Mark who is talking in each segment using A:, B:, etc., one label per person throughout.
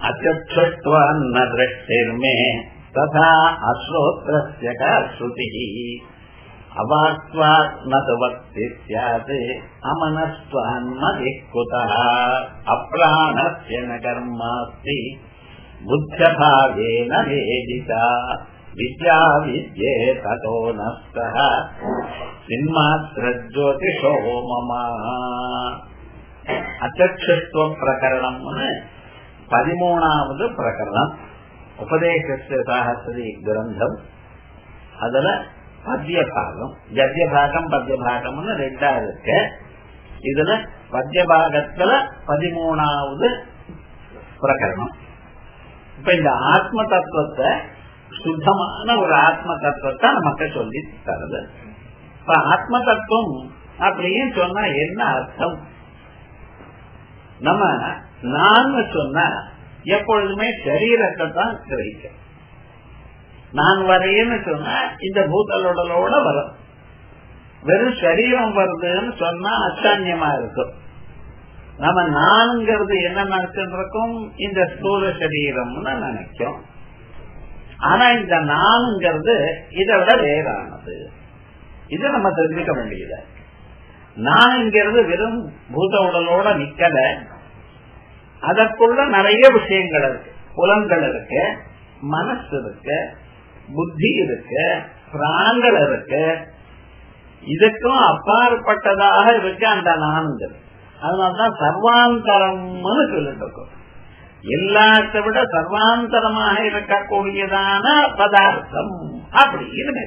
A: अचक्षुत्वान्न दृष्टिर्मे तथा अश्रोत्रस्य का श्रुतिः अवाक्त्वात् न तु वक्ति स्यात् अमनस्त्वान्मदिः कुतः अप्राणस्य न कर्मास्ति बुद्धभावेन वेदिता विद्या विद्ये ततो नस्तः சின்மாத்திரஜோதிஷோ மம அச்சத்துவ பிரகரணம்னு பதிமூணாவது பிரகரணம் உபதேச சாகசரி கிரந்தம் அதுல பத்திய பாகம் கத்திய பாகம் பத்திய பாகம்னு ரெண்டா இருக்கு இதுல பத்திய பாகத்துல பதிமூணாவது பிரகரணம் இப்ப இந்த ஆத்ம தத்துவத்தை சுத்தமான ஒரு ஆத்ம தத்துவத்தை நமக்கு சொல்லி தருது இப்ப ஆத்ம தத்துவம் அப்படின்னு சொன்னா என்ன அர்த்தம் நம்ம நான் சொன்னா எப்பொழுதுமே சரீரத்தை தான் கிரகிக்கும் நான் வரையன்னு சொன்னா இந்த பூத்தலுடலோட வரும் வெறும் சரீரம் வருதுன்னு சொன்னா அச்சான்யமா இருக்கும் நம்ம நான்கிறது என்ன நினைச்சுட்டு இருக்கோம் இந்த ஸ்தூல சரீரம்னு நினைக்கும் ஆனா இந்த நான்கிறது இதை விட வேறானது இது நம்ம தெரிஞ்சுக்க வேண்டியது நான்ங்கிறது வெறும் பூத உடலோட நிக்கல அதற்குள்ள நிறைய விஷயங்கள் இருக்கு புலன்கள் இருக்கு மனசு இருக்கு புத்தி இருக்கு பிராணங்கள் இருக்கு இதுக்கும் அப்பாற்பட்டதாக இருக்கு அந்த நான்கிறது அதனால்தான் சர்வாந்தரம்னு சொல்லிட்டு இருக்கோம் எல்லாத்தை விட சர்வாந்தரமாக இருக்கக்கூடியதான பதார்த்தம் அப்படின்னு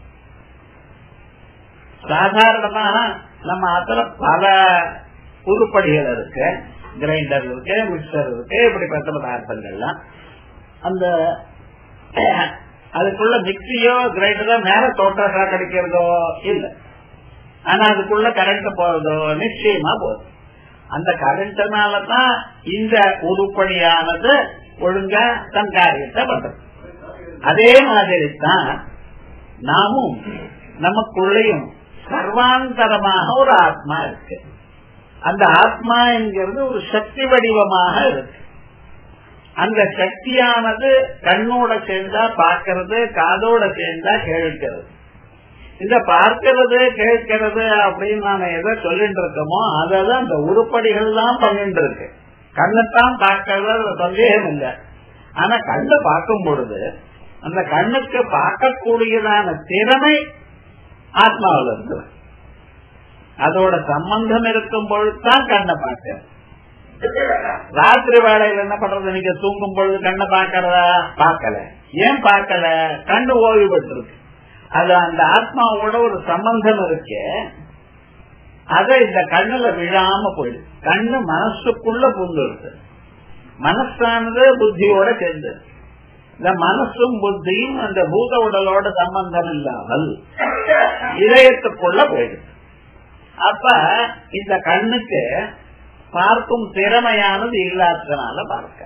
A: சாதாரணமாக நம்ம அதுல பல உருப்படிகள் இருக்கு கிரைண்டர் இருக்கு மிக்சர் இருக்கு இப்படிப்பட்ட பதார்த்தங்கள்லாம் அந்த அதுக்குள்ள மிக்சியோ கிரைண்டரோ மேல தோட்டா கிடைக்கிறதோ இல்ல ஆனா அதுக்குள்ள கரண்ட் போறதோ நிச்சயமா போகுது அந்த கரண்ட்னாலதான் இந்த உருப்படியானது ஒழுங்கா தன் காரியத்தை பண்றது அதே மாதிரி தான் நாமும் நமக்குள்ளேயும் சர்வாந்தரமாக ஒரு ஆத்மா இருக்கு அந்த ஆத்மா என்கிறது ஒரு சக்தி வடிவமாக இருக்கு அந்த சக்தியானது கண்ணோட சேர்ந்தா பார்க்கறது காதோட சேர்ந்தா கேட்கிறது இந்த பார்க்கிறது கேட்கிறது அப்படின்னு நாம எதை சொல்லிட்டு இருக்கோமோ அதான் அந்த உருப்படிகள் தான் பண்ணிட்டு இருக்கு கண்ணைத்தான் பார்க்கறது சந்தேகம் இல்லை ஆனா கண்ணை பார்க்கும் பொழுது அந்த கண்ணுக்கு பார்க்கக்கூடியதான திறமை ஆத்மாவில் இருக்கு அதோட சம்பந்தம் இருக்கும் பொழுதுதான் கண்ணை பார்க்க ராத்திரி வேலையில் என்ன பண்றது நீங்க தூங்கும் பொழுது கண்ணை பார்க்கறதா பார்க்கல ஏன் பார்க்கல கண்ணு ஓய்வு பெற்றிருக்கு அது அந்த ஆத்மாவோட ஒரு சம்பந்தம் இருக்கு அத இந்த கண்ணுல விழாம போயிடுது கண்ணு மனசுக்குள்ள புந்துடுது மனசானது புத்தியோட சேர்ந்து இந்த மனசும் புத்தியும் அந்த பூத உடலோட சம்பந்தம் இல்லாமல் இதயத்துக்குள்ள போயிடுது அப்ப இந்த கண்ணுக்கு பார்க்கும் திறமையானது இல்லாததுனால பார்க்க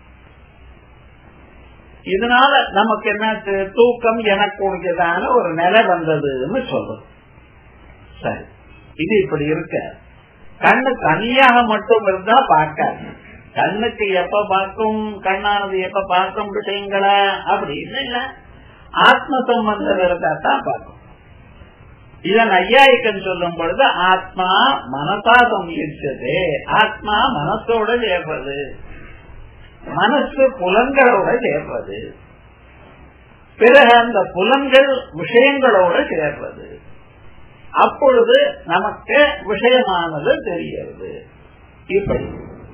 A: இதனால நமக்கு என்ன தூக்கம் எனக்குரியதான ஒரு நிலை வந்ததுன்னு சொல்றோம் சரி இது இப்படி இருக்க கண்ணு தனியாக மட்டும் இருந்தா பார்க்காது கண்ணுக்கு எப்ப பார்க்கும் கண்ணானது எப்ப பார்க்கும் விஷயங்களா அப்படின்னு இல்ல ஆத்ம சம்பந்தம் இருந்தா தான் பார்க்கும் இதன் ஐயாயிக்கன் சொல்லும் பொழுது ஆத்மா மனசா சம்மிச்சது ஆத்மா மனசோட சேர்வது மனசு புலன்களோட சேர்வது பிறகு அந்த புலன்கள் விஷயங்களோட சேர்வது அப்பொழுது நமக்கு விஷயமானது தெரிகிறது இப்படி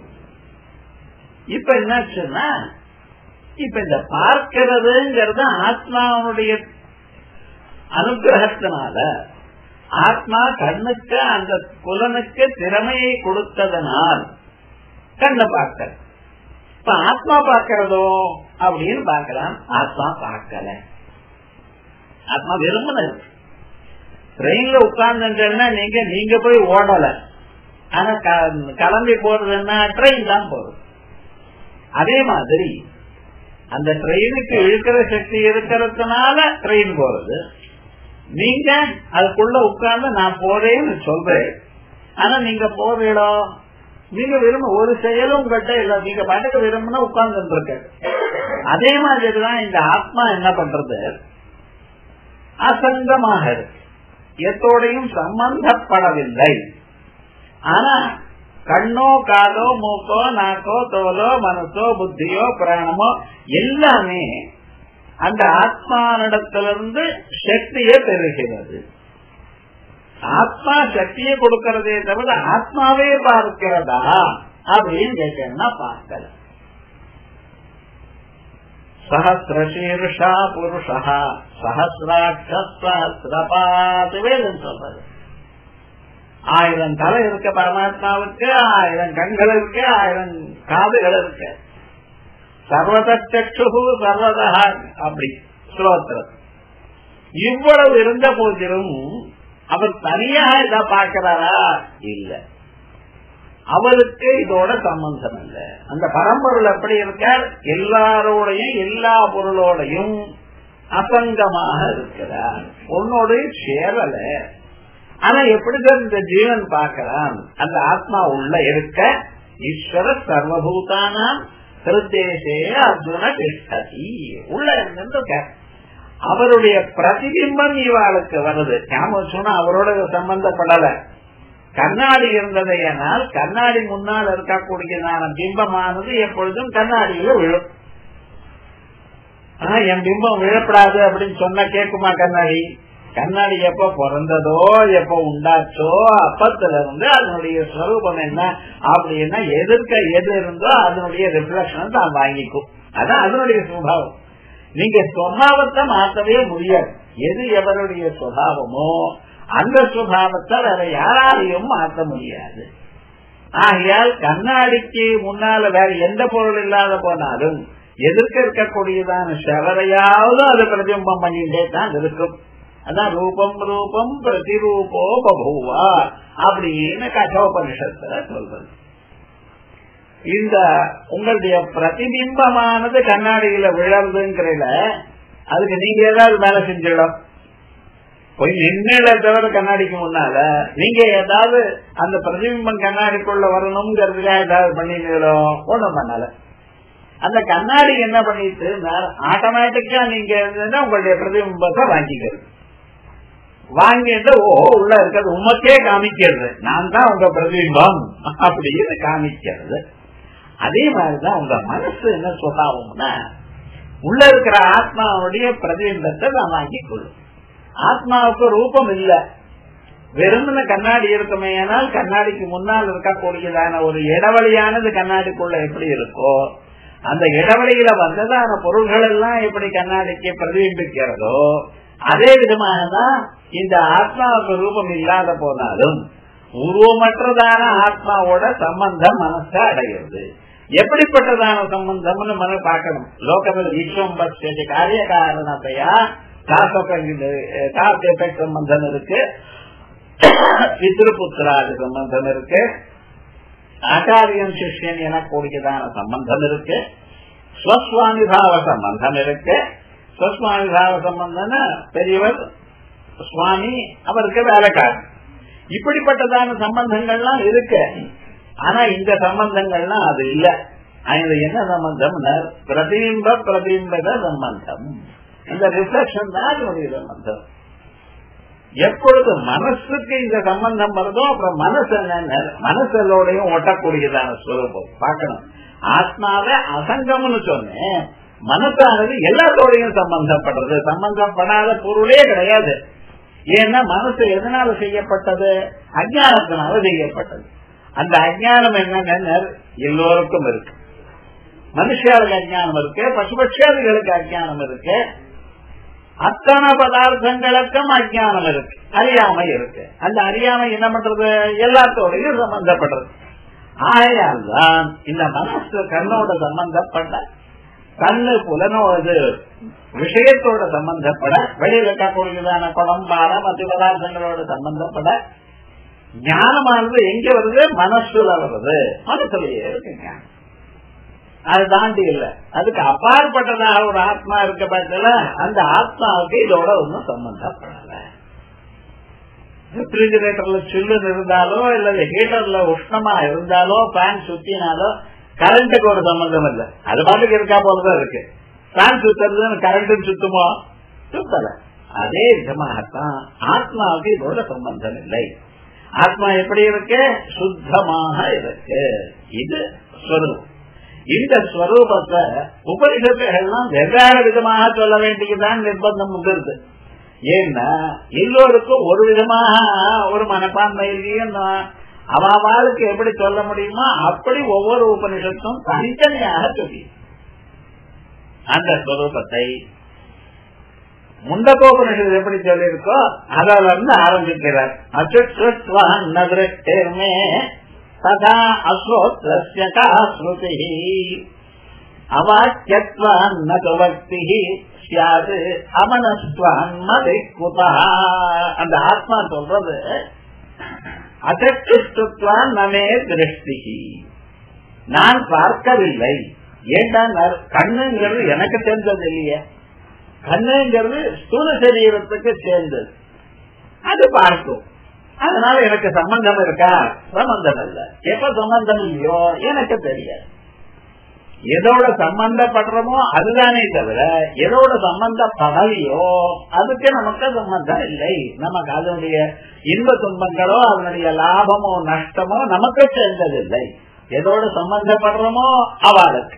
A: இப்ப என்னாச்சுன்னா இப்ப இந்த பார்க்கிறதுங்கிறது ஆத்மாவுடைய அனுகிரகத்தினால ஆத்மா கண்ணுக்கு அந்த புலனுக்கு திறமையை கொடுத்ததனால் கண்ணை பார்க்க இப்ப ஆத்மா பார்க்கிறதோ அப்படின்னு பார்க்கலாம் ஆத்மா பார்க்கல ஆத்மா விரும்பினது ட்ரெயின்ல உட்கார்ந்துன்னா நீங்க நீங்க போய் ஓடல ஆனா கிளம்பி போறதுன்னா ட்ரெயின் தான் போறது அதே மாதிரி அந்த ட்ரெயினுக்கு இழுக்கிற சக்தி இருக்கிறதுனால ட்ரெயின் போறது நீங்க அதுக்குள்ள உட்கார்ந்து நான் போறேன்னு சொல்றேன் ஆனா நீங்க போறீடோ நீங்க விரும்ப ஒரு செயலும் உங்கள்கிட்ட இல்ல நீங்க பாட்டுக்கு விரும்பினா உட்கார்ந்து இருக்க அதே மாதிரிதான் இந்த ஆத்மா என்ன பண்றது அசங்கமாக இருக்கு எத்தோடையும் சம்பந்தப்படவில்லை ஆனா கண்ணோ காதோ மூக்கோ நாக்கோ தோலோ மனசோ புத்தியோ பிராணமோ எல்லாமே அந்த ஆத்மானிடத்திலிருந்து சக்தியை பெறுகிறது ஆத்மா சக்தியை கொடுக்கிறதே தவிர ஆத்மாவே பார்க்கிறதா அப்படின்னு கேட்கணும்னா பார்க்கல சஹசிரசீர்ஷா புருஷா சஹசிராட்சஸ்திரபாத் வேதம் சொல்றது ஆயிரம் தலை இருக்க பரமாத்மாவுக்கு ஆயிரம் கண்கள் இருக்கு ஆயிரம் காதுகள் இருக்கு சர்வத சக்ஷு சர்வதா அப்படி ஸ்லோத்திரம் இவ்வளவு இருந்த போதிலும் அவர் தனியா இத பாக்கிறாரா இல்ல அவருக்கு இதோட சம்பந்தம் இல்ல அந்த பரம்பொருள் எப்படி இருக்கார் எல்லாரோடையும் எல்லா பொருளோடையும் அசங்கமாக இருக்கிறார் உன்னோட சேரல ஆனா எப்படிதான் இந்த ஜீவன் பார்க்கிறான் அந்த ஆத்மா உள்ள இருக்க ஈஸ்வர சர்வபூதானாம் ஹிருத்தேசே அர்ஜுன திஷ்டதி உள்ள இருக்க அவருடைய பிரதிபிம்பம் இவாளுக்கு வருது ஞாபகம் சொன்னா அவரோட சம்பந்தப்படல கண்ணாடி இருந்ததையானால் கண்ணாடி முன்னால் இருக்கக்கூடியதான பிம்பமானது எப்பொழுதும் கண்ணாடியில விழும் ஆனா என் பிம்பம் விழப்படாது அப்படின்னு சொன்னா கேட்குமா கண்ணாடி கண்ணாடி எப்ப பிறந்ததோ எப்ப உண்டாச்சோ அப்பத்துல இருந்து அதனுடைய ஸ்வரூபம் என்ன அப்படின்னா எதிர்க்க எது இருந்தோ அதனுடைய ரிஃப்ளக்ஷன் தான் வாங்கிக்கும் அதான் அதனுடைய சுபாவம் நீங்க சுவாவத்தை மாற்றவே முடியாது எது எவருடைய சுபாவமோ அந்த சுபாவத்தை வேற யாராலையும் மாற்ற முடியாது ஆகையால் கண்ணாடிக்கு முன்னால வேற எந்த பொருள் இல்லாத போனாலும் எதிர்க்க இருக்கக்கூடியதான செவரையாவது அது பிரதிபிம்பம் பண்ணிட்டே தான் இருக்கும் அதான் ரூபம் ரூபம் பிரதிரூபோ பபூவா அப்படின்னு கட்டோபனிஷத்துல சொல்றது இந்த உங்களுடைய பிரதிபிம்பமானது கண்ணாடியில விழறதுங்கிறத அதுக்கு நீங்க ஏதாவது வேலை செஞ்சிடும் போய் நின்ன தவிர கண்ணாடிக்கு முன்னால நீங்க ஏதாவது அந்த பிரதிபிம்பம் கண்ணாடிக்குள்ள வரணுங்கிறதுக்காக ஏதாவது பண்ணினீங்களோ ஒண்ணும் பண்ணல அந்த கண்ணாடி என்ன பண்ணிட்டு ஆட்டோமேட்டிக்கா நீங்க உங்களுடைய பிரதிபிம்பத்தை வாங்கிக்கிறது வாங்கிட்டு ஓ உள்ள இருக்கிறது உமக்கே காமிக்கிறது நான் தான் உங்க பிரதிபிம்பம் அப்படின்னு காமிக்கிறது அதே மாதிரிதான் உங்க மனசு என்ன சுபாவம்னா உள்ள இருக்கிற ஆத்மாவுடைய பிரதிபிம்பத்தை நான் வாங்கிக் கொள்ளும் ஆத்மாவுக்கு ரூபம் இல்ல வெறுமன கண்ணாடி இருக்குமே ஆனால் கண்ணாடிக்கு முன்னால் இருக்கக்கூடியதான ஒரு இடவழியானது கண்ணாடிக்குள்ள எப்படி இருக்கோ அந்த இடவழியில வந்ததான பொருள்கள் எல்லாம் எப்படி கண்ணாடிக்கு பிரதிபிம்பிக்கிறதோ அதே விதமாக தான் இந்த ஆத்மாவுக்கு ரூபம் இல்லாத போனாலும் உருவமற்றதான ஆத்மாவோட சம்பந்தம் மனச அடைகிறது எப்படிப்பட்டதான சம்பந்தம்னு மன பார்க்கணும் லோகத்தில் விஸ்வம் பட்ச காரிய காரணத்தையா காச சம்பந்தம் இருக்கு பித்ருபுத்திராதி சம்பந்தம் இருக்கு ஆச்சாரியம் சிஷ்யன் எனக்கூடியதான சம்பந்தம் இருக்கு ஸ்வஸ்வாமிபாவ சம்பந்தம் இருக்கு ஸ்வஸ்வாமிபாவ சம்பந்தம்னா பெரியவர் சுவாமி அவருக்கு வேலைக்காரன் இப்படிப்பட்டதான சம்பந்தங்கள்லாம் இருக்கு ஆனா இந்த சம்பந்தங்கள்லாம் அது இல்ல அது என்ன சம்பந்தம் பிரதிபிம்ப பிரதிபிம்பத சம்பந்தம் இந்த ரிஃப்ளக்ஷன் தான் அதனுடைய சம்பந்தம் எப்பொழுது மனசுக்கு இந்த சம்பந்தம் வருதோ அப்புறம் மனசு என்ன மனசலோடையும் ஒட்டக்கூடியதான ஸ்வரூபம் பார்க்கணும் ஆத்மாவை அசங்கம்னு சொன்னேன் மனசானது எல்லாத்தோடையும் சம்பந்தப்படுறது சம்பந்தப்படாத பொருளே கிடையாது ஏன்னா மனசு எதனால செய்யப்பட்டது அஜானத்தினால செய்யப்பட்டது அந்த அஜானம் என்னன்னு எல்லோருக்கும் இருக்கு மனுஷாளுக்கு அஜானம் இருக்கு பசுபட்சாதிகளுக்கு அஜானம் இருக்கு அத்தனை பதார்த்தங்களுக்கும் அஜானம் இருக்கு அறியாமை இருக்கு அந்த அறியாமை என்ன பண்றது எல்லாத்தோடையும் சம்பந்தப்படுறது ஆகையால் தான் இந்த மனசு கண்ணோட சம்பந்தப்பட்ட கண்ணு புலனோடு விஷயத்தோட சம்பந்தப்பட வெளியில் இருக்கக்கூடியதான குளம் பாரம் மற்ற பதார்த்தங்களோட சம்பந்தப்பட ஞானமானது எங்க வருது மனசுல வருது மனசுலயே இருக்கு ஞானம் அது தாண்டி இல்ல அதுக்கு அப்பாற்பட்டதாக ஒரு ஆத்மா இருக்க பட்சல அந்த ஆத்மாவுக்கு இதோட ஒன்றும் சம்பந்தப்படல ரெஃப்ரிஜிரேட்டர்ல சில்லுன்னு இருந்தாலோ இல்ல ஹீட்டர்ல உஷ்ணமா இருந்தாலோ ஃபேன் சுத்தினாலோ கரண்ட்டுக்கு ஒரு சம்பந்தம் இல்லை அது பாட்டுக்கு இருக்கா போலதான் இருக்கு ஃபேன் சுத்துறது கரண்ட் சுத்துமோ சுத்தல அதே விதமாகத்தான் ஆத்மாவுக்கு இதோட சம்பந்தம் இல்லை ஆத்மா எப்படி இருக்கு சுத்தமாக இருக்கு இது ஸ்வரூபம் இந்த ஸ்வரூபத்தை உபனிஷத்துகள்லாம் வெவ்வேறு விதமாக சொல்ல வேண்டியதுதான் நிர்பந்தம் உண்டு ஏன்னா எல்லோருக்கும் ஒரு விதமாக ஒரு மனப்பான்மை இல்லையும் அவளுக்கு எப்படி சொல்ல முடியுமோ அப்படி ஒவ்வொரு உபனிஷத்தும் தனித்தனியாக சொல்லி அந்த ஸ்வரூபத்தை முண்டகோபனிஷத்து எப்படி சொல்லியிருக்கோ அதில் இருந்து ஆரம்பிக்கிறார் அச்சுமே ததா அஸ்ரோத்ரஸ்ய கா ஸ்ருதி அவாக்கியத்வான்னகவக்தி சியாது அமனஸ்வான்மதிக்குதா அந்த ஆத்மா சொல்றது அசத்துவான் நமே திருஷ்டி நான் பார்க்கவில்லை ஏண்டா கண்ணுங்கிறது எனக்கு தெரிஞ்சது இல்லையே கண்ணுங்கிறது ஸ்தூல சரீரத்துக்கு சேர்ந்தது அது பார்க்கும் அதனால எனக்கு சம்பந்தம் இருக்கா சம்பந்தம் இல்ல எப்ப சம்பந்தம் இல்லையோ எனக்கு தெரியாது எதோட சம்பந்தப்படுறோமோ அதுதானே தவிர எதோட சம்பந்தப்படலையோ அதுக்கு நமக்கு சம்பந்தம் இல்லை நமக்கு அதனுடைய இன்ப துன்பங்களோ அதனுடைய லாபமோ நஷ்டமோ நமக்கு சேர்ந்ததில்லை எதோட சம்பந்தப்படுறோமோ அவளுக்கு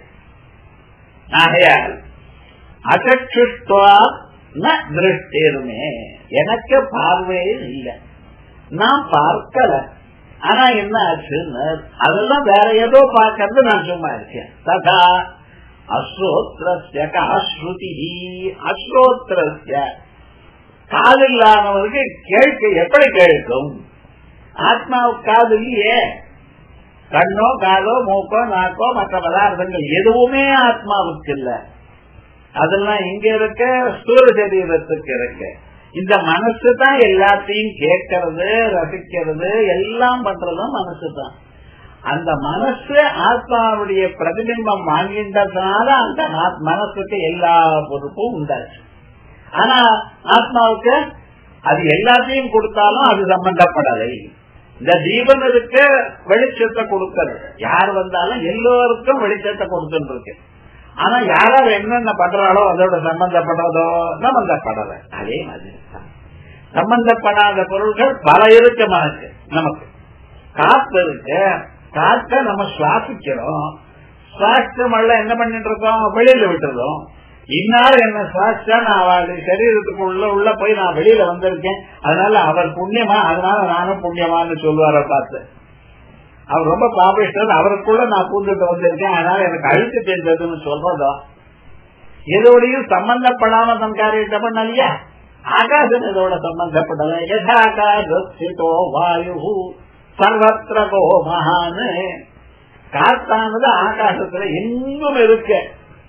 A: ஆகையால் அகச்சுஷ்டுவா ந திருஷ்டிருமே எனக்கு பார்வையே இல்லை நான் பார்க்கல ஆனா என்ன ஆச்சுன்னு அதெல்லாம் வேற ஏதோ பார்க்கறது நான் சும்மா இருக்கேன் ததா அஸ்ரோத்ரஸ்ய காஸ்ருதி அஸ்ரோத்ரஸ்ய காதில்லாதவருக்கு கேட்க எப்படி கேட்கும் ஆத்மாவுக்கு காது இல்லையே கண்ணோ காதோ மூக்கோ நாக்கோ மற்ற பதார்த்தங்கள் எதுவுமே ஆத்மாவுக்கு இல்ல அதெல்லாம் இங்க இருக்க ஸ்தூல சரீரத்துக்கு இருக்கு இந்த மனசு தான் எல்லாத்தையும் கேட்கறது ரசிக்கிறது எல்லாம் பண்றதும் மனசு தான் அந்த மனசு ஆத்மாவுடைய பிரதிபிம்பம் வாங்கின்றதுனால அந்த மனசுக்கு எல்லா பொறுப்பும் உண்டாச்சு ஆனா ஆத்மாவுக்கு அது எல்லாத்தையும் கொடுத்தாலும் அது சம்பந்தப்படலை இந்த ஜீவனுக்கு வெளிச்சத்தை கொடுக்கிறது யார் வந்தாலும் எல்லோருக்கும் வெளிச்சத்தை கொடுத்துட்டு இருக்கு ஆனா யாராவது என்னென்ன பண்றாளோ அதோட சம்பந்தப்படுறதோ சம்பந்தப்படல அதே மாதிரி தான் சம்பந்தப்படாத பொருள்கள் பல இருக்கு நமக்கு நமக்கு காத்து இருக்கு காத்த நம்ம சுவாசிக்கிறோம் சுவாசம் எல்லாம் என்ன பண்ணிட்டு இருக்கோம் வெளியில விட்டுறோம் இன்னாலும் என்ன சுவாசிச்சா நான் அவளுடைய சரீரத்துக்குள்ள உள்ள போய் நான் வெளியில வந்திருக்கேன் அதனால அவர் புண்ணியமா அதனால நானும் புண்ணியமான்னு சொல்லுவார பார்த்து அவர் ரொம்ப பாபிஷ்டர் அவருக்குள்ள நான் பூந்துட்டு வந்திருக்கேன் அதனால எனக்கு அழுத்து தெரிஞ்சதுன்னு சொல்றதோ எதோடையும் சம்பந்தப்படாம தன் காரியத்தை பண்ணலையா ஆகாசம் இதோட சம்பந்தப்படல யதாகாசோ வாயு சர்வத்திரகோ மகான் காத்தானது ஆகாசத்துல எங்கும் இருக்கு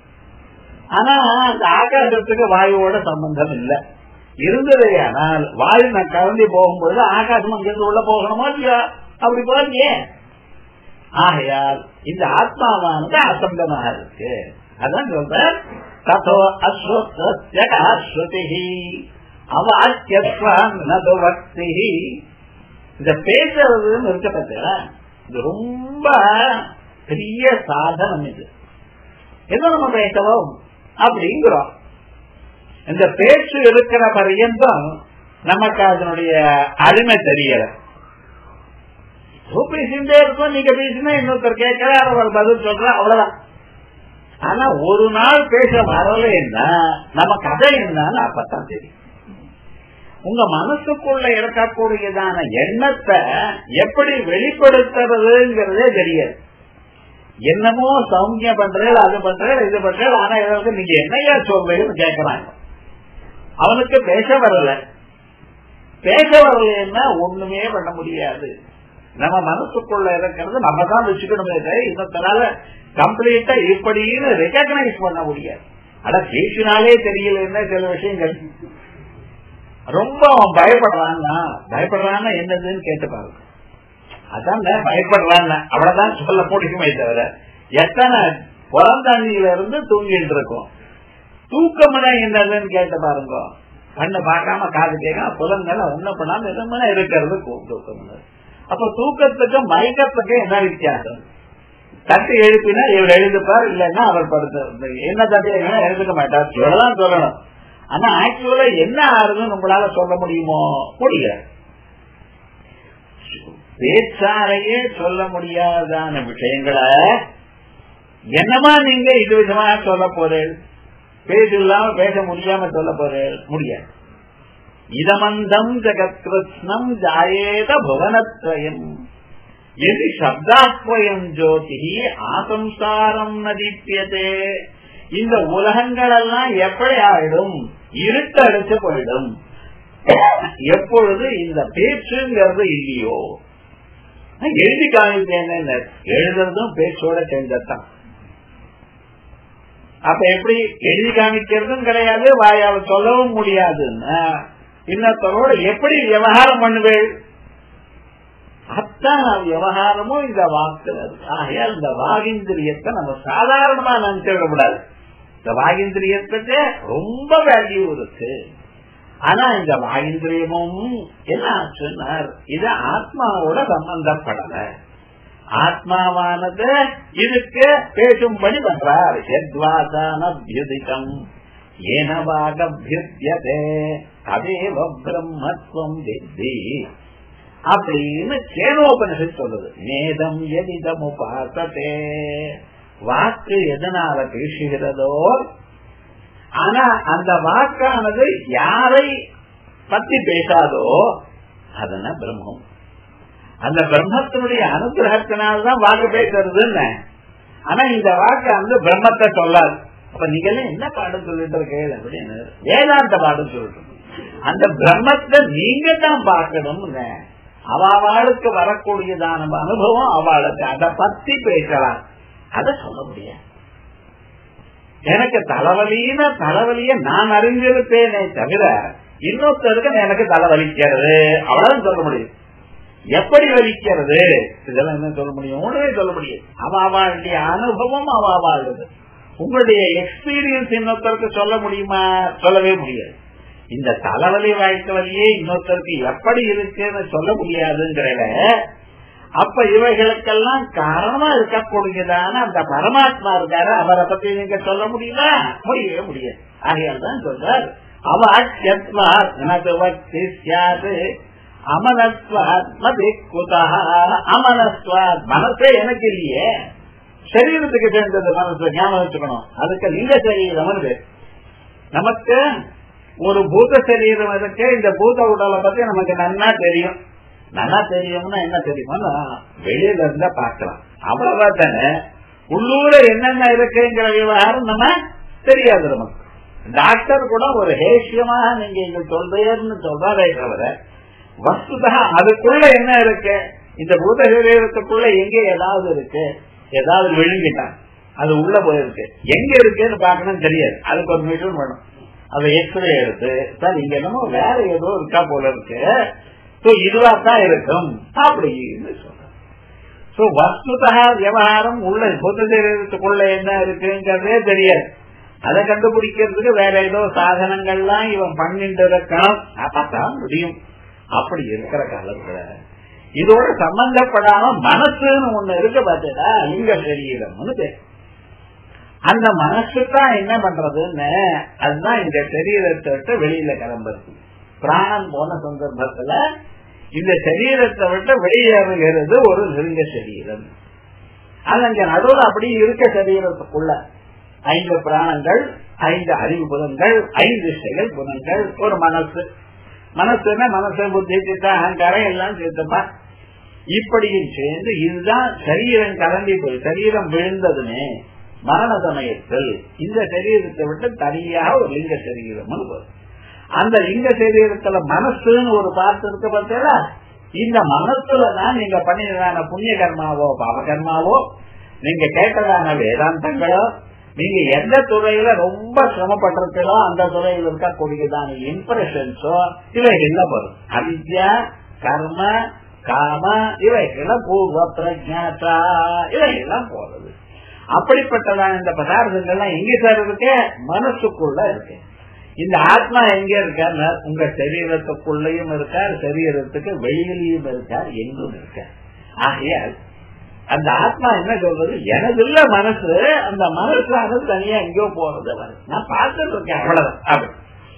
A: ஆனா அந்த ஆகாசத்துக்கு வாயுவோட சம்பந்தம் இல்லை இருந்ததே ஆனால் வாயு நான் கலந்து போகும்போது ஆகாசம் அங்கிருந்து உள்ள போகணுமா இல்லையா அப்படி போகலையே ஆகையால் இந்த ஆத்மாவானது அசம்பமாக இருக்கு அதான் சொல்ற ததோ அஸ்வத்தி அவாக்கியத்வாக்தி இந்த பேசுறதுன்னு இருக்க பார்த்தா இது ரொம்ப பெரிய சாதனம் இது எதோ நம்ம பேசவும் அப்படிங்கிறோம் இந்த பேச்சு இருக்கிற பரியந்தம் நமக்கு அதனுடைய அருமை தெரியல பேசிட்டே இருக்கும் நீங்க பேசினா இன்னொருத்தர் கேட்கிறார் அவர் பதில் சொல்ற அவ்வளவுதான் ஆனா ஒரு நாள் பேச வரலன்னா நம்ம கதை என்னன்னு அப்பதான் தெரியும் உங்க மனசுக்குள்ள இருக்கக்கூடியதான எண்ணத்தை எப்படி வெளிப்படுத்துறதுங்கிறதே தெரியாது என்னமோ சௌமியம் பண்றேன் அது பண்றேன் இது பண்றேன் ஆனா இதற்கு நீங்க என்னையா சொல்றீங்கன்னு கேட்கறாங்க அவனுக்கு பேச வரல பேச வரலன்னா ஒண்ணுமே பண்ண முடியாது நம்ம மனசுக்குள்ள இருக்கிறது நம்ம தான் வச்சுக்கணுமே இன்னொருத்தனால கம்ப்ளீட்டா இப்படின்னு ரெக்கக்னைஸ் பண்ண முடியாது ஆனா பேசினாலே தெரியலன்னா சில விஷயங்கள் ரொம்ப அவன் பயப்படுறான்னா பயப்படுறான்னா என்னதுன்னு கேட்டு பாருங்க அதான் பயப்படுறான்னு அவ்வளவுதான் சொல்ல முடியுமே தவிர எத்தனை புறந்தண்ணியில இருந்து தூங்கிட்டு இருக்கோம் தூக்கம்னா என்னதுன்னு கேட்டு பாருங்க கண்ணை பார்க்காம காது கேட்காம புலன்கள் ஒண்ணு பண்ணாம எதுவுமே இருக்கிறது தூக்கம் அப்ப தூக்கத்துக்கும் மயக்கத்துக்கும் என்ன வித்தியாசம் தட்டு எழுப்பினா இவர் எழுதுப்பார் இல்லைன்னா அவர் படுத்த என்ன தட்டு எழுதுக்க மாட்டார் சொல்லலாம் சொல்லணும் ஆனா ஆக்சுவலா என்ன ஆறுதுன்னு உங்களால சொல்ல முடியுமோ முடியல பேச்சாரையே சொல்ல முடியாதான விஷயங்களை என்னமா நீங்க இது விதமா சொல்ல போறேன் பேச இல்லாம பேச முடியாம சொல்ல போறேன் முடியாது இதமந்தம் ஜகத்கிருஷ்ணம் ஜாயேத புவனத்வயம் எது சப்தாத்வயம் ஜோதி ஆசம்சாரம் நதிப்பியதே இந்த உலகங்கள் எல்லாம் எப்படி ஆயிடும் இருட்டடிச்சு போயிடும் எப்பொழுது இந்த பேச்சுங்கிறது இல்லையோ எழுதி காமிப்பேன் எழுதுறதும் பேச்சோட சேர்ந்ததான் அப்ப எப்படி எழுதி காமிக்கிறதும் கிடையாது வாயால சொல்லவும் முடியாதுன்னு இன்னத்தோட எப்படி விவகாரம் பண்ணுவேள் அத்தான் விவகாரமும் இந்த வாக்கு ஆகையால் இந்த வாகிந்திரியத்தை நம்ம சாதாரணமா நினைச்சு விடக்கூடாது இந்த வாகிந்திரியத்துக்கு ரொம்ப வேல்யூ இருக்கு ஆனா இந்த வாகிந்திரியமும் என்ன சொன்னார் இது ஆத்மாவோட சம்பந்தப்படல ஆத்மாவானது இதுக்கு பேசும்படி பண்றார் எத்வாசானபியுதிகம் ஏனவாகபியுத்தியதே அதேவ பிரம்மத்துவம் வித்தி அப்படின்னு கேனோபனிஷத் சொல்லுது நேதம் எதிதம் உபாசத்தே வாக்கு எதனால பேசுகிறதோ ஆனா அந்த வாக்கானது யாரை பத்தி பேசாதோ அதன பிரம்மம் அந்த பிரம்மத்தினுடைய அனுகிரகத்தினால்தான் வாக்கு பேசுறதுன்னு ஆனா இந்த வாக்கு அந்த பிரம்மத்தை சொல்லாது அப்ப நீங்க என்ன பாடம் சொல்லிட்டு இருக்கீங்க அப்படின்னு வேதாந்த பாடம் சொல்லிட்டு அந்த பிரம்மத்தை நீங்க தான் பார்க்கணும்னு அவளுக்கு வரக்கூடியதான அனுபவம் அவளுக்கு அதை பத்தி பேசலாம் அதை சொல்ல முடியாது எனக்கு தலைவலின தலைவலிய நான் அறிஞ்சிருப்பேனே தவிர இன்னொருத்தருக்கு எனக்கு தலைவலிக்கிறது அவ்வளவு சொல்ல முடியும் எப்படி வலிக்கிறது இதெல்லாம் என்ன சொல்ல முடியும் ஒண்ணுமே சொல்ல முடியும் அவாவாளுடைய அனுபவம் அவாவாளுது உங்களுடைய எக்ஸ்பீரியன்ஸ் இன்னொருத்தருக்கு சொல்ல முடியுமா சொல்லவே முடியாது இந்த தலைவலி வாய்க்க வழியே இன்னொருத்தருக்கு எப்படி இருக்குன்னு சொல்ல முடியாதுங்கிறத அப்ப இவைகளுக்கெல்லாம் காரணமா இருக்கக்கூடியதான அந்த பரமாத்மா இருக்காரு அவரை பத்தி நீங்க சொல்ல முடியுமா முடியவே முடியாது ஆகையால் தான் சொல்றார் அவாட்சியத்வாத் எனது வக்தி சியாது அமனஸ்வாத் மதி குதா அமனஸ்வாத் மனசே எனக்கு இல்லையே சரீரத்துக்கு சேர்ந்தது மனசு ஞாபகம் வச்சுக்கணும் அதுக்கு லிங்க சரீரம் நமக்கு ஒரு பூத சரீரம் இருக்கு இந்த பூத உடலை பத்தி நமக்கு நன்னா தெரியும் நல்லா தெரியும்னா என்ன தெரியுமா வெளியில இருந்தா பாக்கலாம் அவ்வளவுதான் தானே உள்ளூர என்னென்ன இருக்குங்கிற விவகாரம் நம்ம தெரியாது நமக்கு டாக்டர் கூட ஒரு ஹேசியமாக நீங்க இங்க சொல்றேன்னு சொல்றாரே தவிர வஸ்துதா அதுக்குள்ள என்ன இருக்கு இந்த பூத சரீரத்துக்குள்ள எங்க ஏதாவது இருக்கு ஏதாவது விழுங்கிட்டான் அது உள்ள போயிருக்கு எங்க இருக்குன்னு பாக்கணும் தெரியாது அதுக்கு ஒரு மிஷன் வேணும் அதை எக்ஸ்ரே எடுத்து சார் இங்க என்னமோ வேற ஏதோ இருக்கா போல இருக்கு இதுவா தான் இருக்கும் அப்படின்னு சொல்றேன் வஸ்துதா விவகாரம் உள்ள புத்த சரீரத்துக்குள்ள என்ன இருக்குங்கிறதே தெரியாது அதை கண்டுபிடிக்கிறதுக்கு வேற ஏதோ சாதனங்கள்லாம் இவன் பண்ணிட்டு இருக்கணும் அப்பதான் முடியும் அப்படி இருக்கிற காலத்துல இதோட சம்பந்தப்படாம மனசுன்னு ஒண்ணு இருக்கு பார்த்தா லிங்க சரீரம்னு பேர் அந்த மனசு தான் என்ன பண்றதுன்னு அதுதான் இந்த சரீரத்தை விட்டு வெளியில கிளம்புறது பிராணம் போன சந்தர்ப்பத்துல இந்த சரீரத்தை விட்டு வெளியேறுகிறது ஒரு லிங்க சரீரம் அது அங்க நடுவில் அப்படி இருக்க சரீரத்துக்குள்ள ஐந்து பிராணங்கள் ஐந்து அறிவு புலன்கள் ஐந்து செயல் புலன்கள் ஒரு மனசு மனசுன்னா மனசு புத்தி சித்த அகங்காரம் எல்லாம் சேர்த்துப்பா இப்படியும் சேர்ந்து இதுதான் சரீரம் கலண்டி போய் சரீரம் விழுந்ததுமே மரண சமயத்தில் இந்த சரீரத்தை விட்டு தனியாக ஒரு லிங்க சரீரம் வரும் அந்த லிங்க சரீரத்துல மனசுன்னு ஒரு பார்த்து இருக்க பார்த்தா இந்த மனசுலதான் நீங்க பண்ணினதான புண்ணிய கர்மாவோ பாப கர்மாவோ நீங்க கேட்டதான வேதாந்தங்களோ நீங்க எந்த துறையில ரொம்ப சிரமப்பட்டிருக்கோ அந்த துறையில் இருக்கக்கூடியதான இம்ப்ரெஷன்ஸோ இவைகள்ல வரும் அவித்யா கர்ம காம இவைகள்லாம் பூர்வ பிரஜாத்தா இவைகள்லாம் போறது அப்படிப்பட்டதான இந்த பதார்த்தங்கள்லாம் எங்க சார் இருக்கு மனசுக்குள்ள இருக்கு இந்த ஆத்மா எங்க இருக்கார் உங்க சரீரத்துக்குள்ளயும் இருக்கார் சரீரத்துக்கு வெளியிலையும் இருக்கார் எங்கும் இருக்கார் ஆகையால் அந்த ஆத்மா என்ன சொல்றது எனது இல்ல மனசு அந்த மனசானது தனியா எங்கேயோ போறது நான் பார்த்துட்டு இருக்கேன் அவ்வளவுதான் அப்படி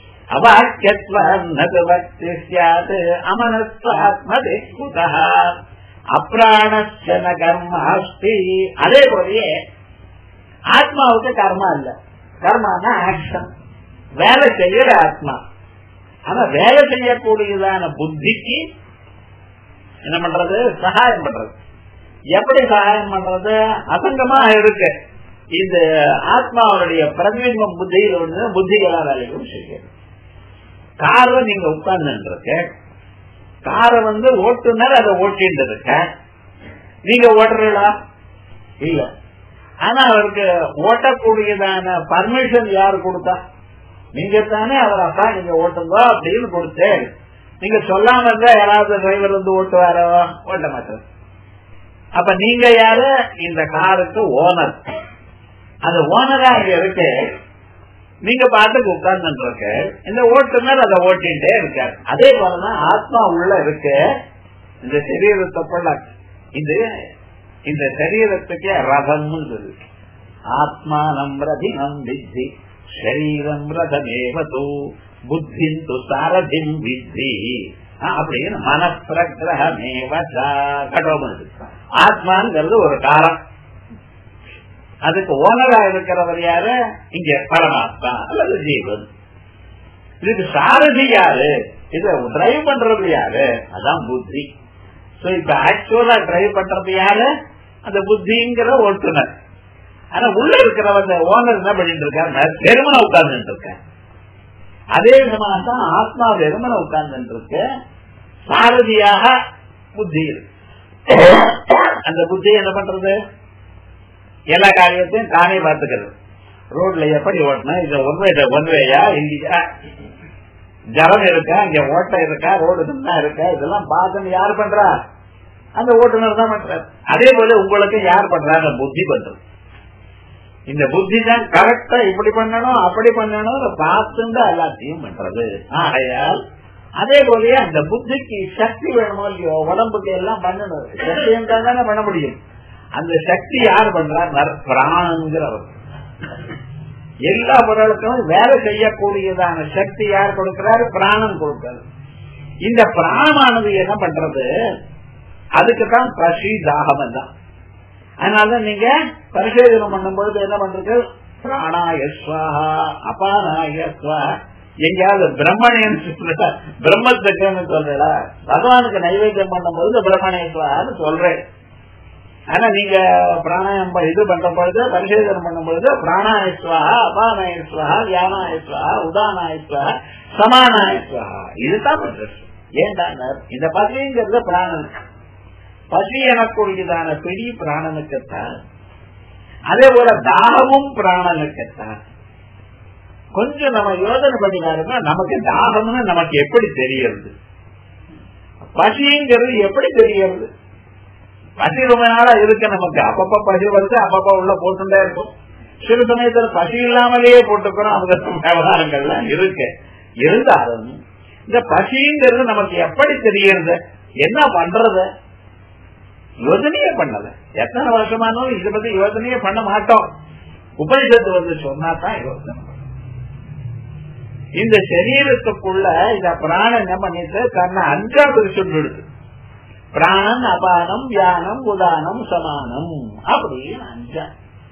A: அவாக்கியத்வது அமனஸ்வாத்மதே குதா அப்பிராணச்சன கர்மாஸ்தி அதே போலயே ஆத்மாவுக்கு கர்மா இல்ல கர்மானா ஆக்ஷன் வேலை செய்யற ஆத்மா ஆனா வேலை செய்யக்கூடியதான புத்திக்கு என்ன பண்றது சகாயம் பண்றது எப்படி சகாயம் பண்றது அசங்கமா இருக்கு இந்த ஆத்மாவுடைய பிரதிபிம்பம் புத்தியில் வந்து புத்திகளா வேலைகளும் செய்கிறது கார்ல நீங்க உட்கார்ந்து இருக்க காரை வந்து ஓட்டுனர் அதை ஓட்டிட்டு இருக்க நீங்க ஓட்டுறீங்களா இல்ல ஆனா அவருக்கு ஓட்டக்கூடியதான பர்மிஷன் யாரு கொடுத்தா நீங்க தானே அவர் அப்பா நீங்க ஓட்டுங்க அப்படின்னு கொடுத்தேன் நீங்க சொல்லாம இருந்தா யாராவது டிரைவர் வந்து ஓட்டுவாரோ ஓட்ட மாட்டார் அப்ப நீங்க யாரு இந்த காருக்கு ஓனர் அந்த ஓனரா இங்க இருக்கு நீங்க பாட்டுக்கு உட்கார்ந்து இருக்க இந்த ஓட்டுநர் அதை ஓட்டிகிட்டே இருக்காரு அதே போலதான் ஆத்மா உள்ள இருக்கு இந்த சரீரத்தை போல இது இந்த சரீரத்துக்கு ரதம்னு சொல்லு ஆத்மானம் ரதினம் வித்தி சரீரம் ரதமேவது புத்திந்து சாரதிம் வித்தி அப்படின்னு மனப்பிரகிரகமேவ கடவுள் ஆத்மாங்கிறது ஒரு காலம் அதுக்கு ஓனரா இருக்கிறவர் யாரு இங்க பரமாத்மா அல்லது ஜீவன் இதுக்கு சாரதி யாரு இத டிரைவ் பண்றது யாரு அதான் புத்தி சோ இப்ப ஆக்சுவலா டிரைவ் பண்றது யாரு அந்த புத்திங்கிற ஓட்டுநர் ஆனா உள்ள இருக்கிறவங்க ஓனர் என்ன பண்ணிட்டு இருக்காரு பெருமனை உட்கார்ந்து இருக்க அதே விதமாக தான் ஆத்மா வெறுமனை உட்கார்ந்து இருக்கு சாரதியாக புத்தி இருக்கு அந்த புத்தி என்ன பண்றது எல்லா காரியத்தையும் தானே பார்த்துக்கிறது ரோட்ல எப்படி ஓட்டணும் இது ஒன்வே ஒன்வேயா இந்தியா ஜலம் இருக்கா இங்க ஓட்ட இருக்கா ரோடு தான் இருக்கா இதெல்லாம் பார்க்கணும் யார் பண்றா அந்த ஓட்டுநர் தான் பண்றாரு அதே போல உங்களுக்கு யார் பண்றாங்க புத்தி பண்றது இந்த புத்தி தான் கரெக்டா இப்படி பண்ணணும் அப்படி பண்ணணும் பார்த்துட்டு எல்லாத்தையும் பண்றது ஆகையால் அதே போலயே அந்த புத்திக்கு சக்தி வேணுமோ இல்லையோ உடம்புக்கு எல்லாம் பண்ணணும் சக்தி இருந்தால் தானே பண்ண முடியும் அந்த சக்தி யார் பண்றார் பிராணங்கிறவர் எல்லா பொருளுக்கும் வேலை செய்யக்கூடியதான சக்தி யார் கொடுக்கிறாரு பிராணம் கொடுக்கிறாரு இந்த பிராணமானது என்ன பண்றது அதுக்கு தான் பசி தாகம் தான் அதனால நீங்க பரிசோதனம் பண்ணும்போது என்ன பண்றது பிராணாயஸ்வாஹா அபானாயஸ்வா எங்கேயாவது பிரம்மணியன் பிரம்மத்துக்குன்னு சொல்றா பகவானுக்கு நைவேத்தியம் பண்ணும்போது பிரம்மணேஸ்வரான்னு சொல்றேன் ஆனா நீங்க பிராணாயம் இது பண்ற பொழுது பரிசோதனம் பண்ணும் பொழுது பிராணாயஸ்வஹா அபானாயஸ்வஹா வியானாயஸ்வஹா உதானாயஸ்வஹா சமானாயஸ்வஹா இதுதான் பண்றது ஏன்டா இந்த பசிங்கிறது பிராணன் பசி எனக்கூடியதான பெரிய பிராணனுக்குத்தான் அதே போல தாகமும் பிராணனுக்குத்தான் கொஞ்சம் நம்ம யோசனை பண்ணி பாருங்க நமக்கு தாகம்னு நமக்கு எப்படி தெரியறது பசிங்கிறது எப்படி தெரியறது பசி ரொம்ப நாளா இருக்கு நமக்கு அப்பப்ப பசி வருது அப்பப்ப உள்ள போட்டுட்டே இருக்கும் சில சமயத்துல பசி இல்லாமலேயே போட்டுக்கிறோம் அவங்க விவகாரங்கள்லாம் இருக்கு இருந்தாலும் இந்த பசிங்கிறது நமக்கு எப்படி தெரியறது என்ன பண்றது யோசனையே பண்ணல எத்தனை வருஷமானாலும் இதை பத்தி யோசனையே பண்ண மாட்டோம் உபனிஷத்து வந்து சொன்னா தான் யோசனை இந்த சரீரத்துக்குள்ள இந்த பிராணம் என்ன பண்ணிட்டு தன்னை அஞ்சா பிரிச்சுடுது பிராணம் அபானம் வியானம் உதானம் சமானம் அப்படின்னு அஞ்சா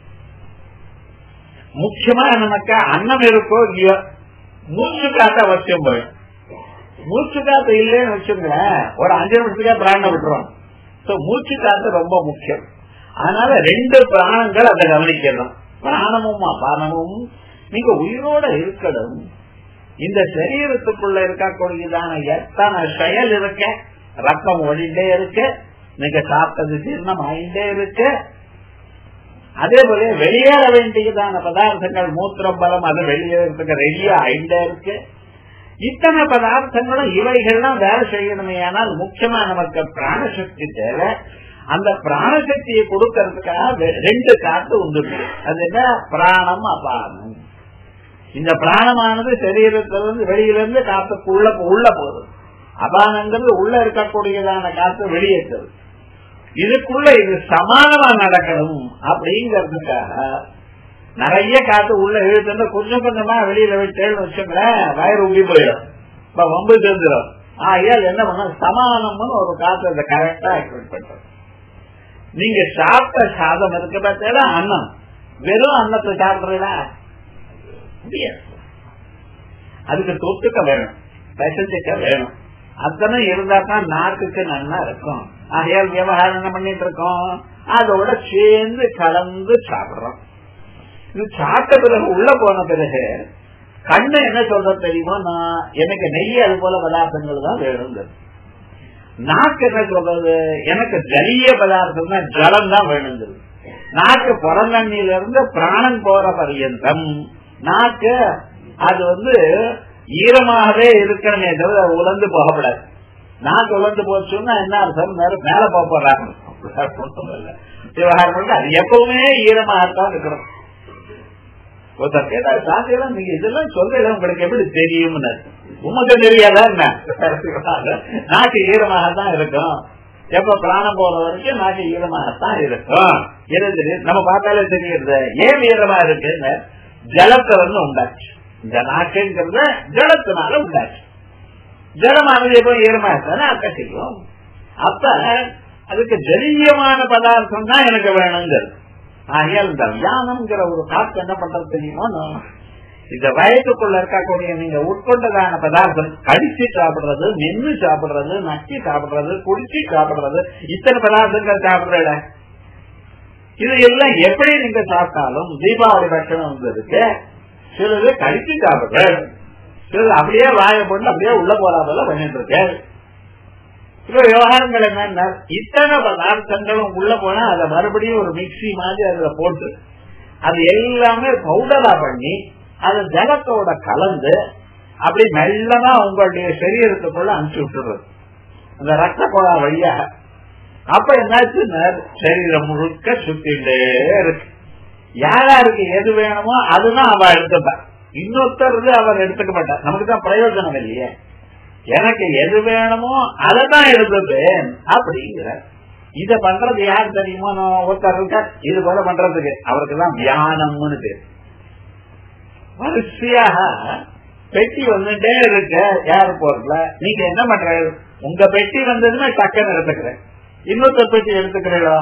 A: முக்கியமா நமக்கு அன்னம் இருக்கோ இல்லையோ மூச்சு காத்த அவசியம் போயிடும் மூச்சு காத்து இல்லைன்னு வச்சுங்களேன் ஒரு அஞ்சு நிமிஷத்துக்கே பிராணம் விட்டுரும் மூச்சு காத்து ரொம்ப முக்கியம் அதனால ரெண்டு பிராணங்கள் அதை கவனிக்கணும் பிராணமும் அபானமும் நீங்க உயிரோட இருக்கணும் இந்த சரீரத்துக்குள்ள இருக்கக்கூடியதான எத்தனை செயல் இருக்க ரத்தம் ஒழிண்டே இருக்கு நீங்க சாப்பிட்டது ஜீர்ணம் ஆயிண்டே இருக்கு அதே போல வெளியேற வேண்டியதான பதார்த்தங்கள் மூத்திரம் பலம் அது வெளியேறதுக்கு ரெடியா ஆயிண்டே இருக்கு இத்தனை பதார்த்தங்களும் இவைகள்லாம் வேலை செய்யணுமே ஆனால் முக்கியமா நமக்கு பிராணசக்தி தேவை அந்த பிராணசக்தியை கொடுக்கறதுக்காக ரெண்டு காத்து உண்டு அது என்ன பிராணம் அபானம் இந்த பிராணமானது சரீரத்துல இருந்து வெளியில இருந்து காத்துக்கு உள்ள உள்ள போகுது அபானங்கிறது உள்ள இருக்கக்கூடியதான காத்து வெளியேற்றது இதுக்குள்ள இது சமானமா நடக்கணும் அப்படிங்கறதுக்காக நிறைய காத்து உள்ள இழுத்து கொஞ்சம் கொஞ்சமா வெளியில விட்டேன்னு வச்சுங்களேன் வயிறு உங்கி போயிடும் இப்ப வம்பு தெரிஞ்சிடும் ஆகையால் என்ன பண்ண சமானம்னு ஒரு காத்து அதை கரெக்டா ஆக்டிவேட் பண்றது நீங்க சாப்பிட்ட சாதம் இருக்க பார்த்தா அன்னம் வெறும் அன்னத்தை சாப்பிடுறீங்களா முடியாது அதுக்கு தொட்டுக்க வேணும் பெசஞ்சுக்க வேணும் அத்தனை இருந்தா தான் நாக்குக்கு நல்லா இருக்கும் ஆகையால் விவகாரம் என்ன பண்ணிட்டு இருக்கோம் அதோட சேர்ந்து கலந்து சாப்பிடுறோம் இது சாப்பிட்ட பிறகு உள்ள போன பிறகு கண்ணு என்ன சொல்ற தெரியுமோ நான் எனக்கு நெய் அது போல பதார்த்தங்கள் தான் வேணுங்கிறது நாக்கு என்ன சொல்றது எனக்கு ஜலிய பதார்த்தம் தான் ஜலம் தான் வேணுங்கிறது நாக்கு புறந்தண்ணில இருந்து பிராணம் போற பரியந்தம் நாக்கு அது வந்து ஈரமாகவே இருக்கணுமே தவிர உலர்ந்து போகப்படாது நாக்கு உலர்ந்து போச்சுன்னா என்ன அர்த்தம் மேல போக போறாங்க விவகாரம் அது எப்பவுமே ஈரமாகத்தான் இருக்கணும் ஒருத்தர் கேட்டா சாத்தியெல்லாம் நீங்க இதெல்லாம் சொல்லல உங்களுக்கு எப்படி தெரியும்னு உமக்கு தெரியாதா என்ன நாக்கு ஈரமாக தான் இருக்கும் எப்ப பிராணம் போற வரைக்கும் நாக்கு ஈரமாகத்தான் இருக்கும் எது தெரியும் நம்ம பார்த்தாலே தெரியுது ஏன் ஈரமா இருக்குன்னு ஜலத்திலிருந்து உண்டாச்சு இந்த நாக்குங்கிறத ஜலத்தினால உண்டாச்சு ஜலமானது எப்போ ஈரமா இருந்தாலும் அக்க செய்யும் அப்ப அதுக்கு ஜலீயமான பதார்த்தம் தான் எனக்கு வேணுங்கிறது ஆகையால் இந்த வியானம்ங்கிற ஒரு காத்து என்ன பண்றது தெரியுமோ இந்த வயதுக்குள்ள இருக்கக்கூடிய நீங்க உட்கொண்டதான பதார்த்தம் கடிச்சு சாப்பிடுறது மென்னு சாப்பிடுறது நக்கி சாப்பிடுறது குடிச்சு சாப்பிடுறது இத்தனை பதார்த்தங்கள் சாப்பிடுற இது எல்லாம் எப்படி நீங்க சாப்பிட்டாலும் தீபாவளி பட்சணம் வந்திருக்கு சிலது கடிச்சு சாப்பிடுற சிலது அப்படியே வாய போட்டு அப்படியே உள்ள போறாதெல்லாம் பண்ணிட்டு இருக்கு இப்ப விவகாரங்கள் என்னன்னா இத்தனை பதார்த்தங்களும் உள்ள போனா அதை மறுபடியும் ஒரு மிக்சி மாதிரி அதுல போட்டு அது எல்லாமே பவுடரா பண்ணி அது ஜலத்தோட கலந்து அப்படி மெல்லமா உங்களுடைய சரீரத்துக்குள்ள அனுப்பிச்சு விட்டுறது அந்த ரத்த குழா வழியா அப்ப என்னாச்சு சரீரம் முழுக்க சுத்திட்டே இருக்கு யாராருக்கு எது வேணுமோ அதுதான் அவ எடுத்துப்பா இன்னொருத்தர் அவர் எடுத்துக்க மாட்டார் நமக்கு தான் பிரயோஜனம் இல்லையே எனக்கு எது வேணுமோ அதை தான் எடுத்துப்பேன் அப்படிங்கிற இத பண்றது யார் தெரியுமோ ஒருத்தர் இருக்க இது போல பண்றதுக்கு அவருக்கு தான் தியானம்னு பேர் வரிசையாக பெட்டி வந்துட்டே இருக்க ஏர்போர்ட்ல நீங்க என்ன பண்ற உங்க பெட்டி வந்ததுன்னா டக்குன்னு எடுத்துக்கிறேன் இன்னொருத்தர் பெட்டி எடுத்துக்கிறீங்களா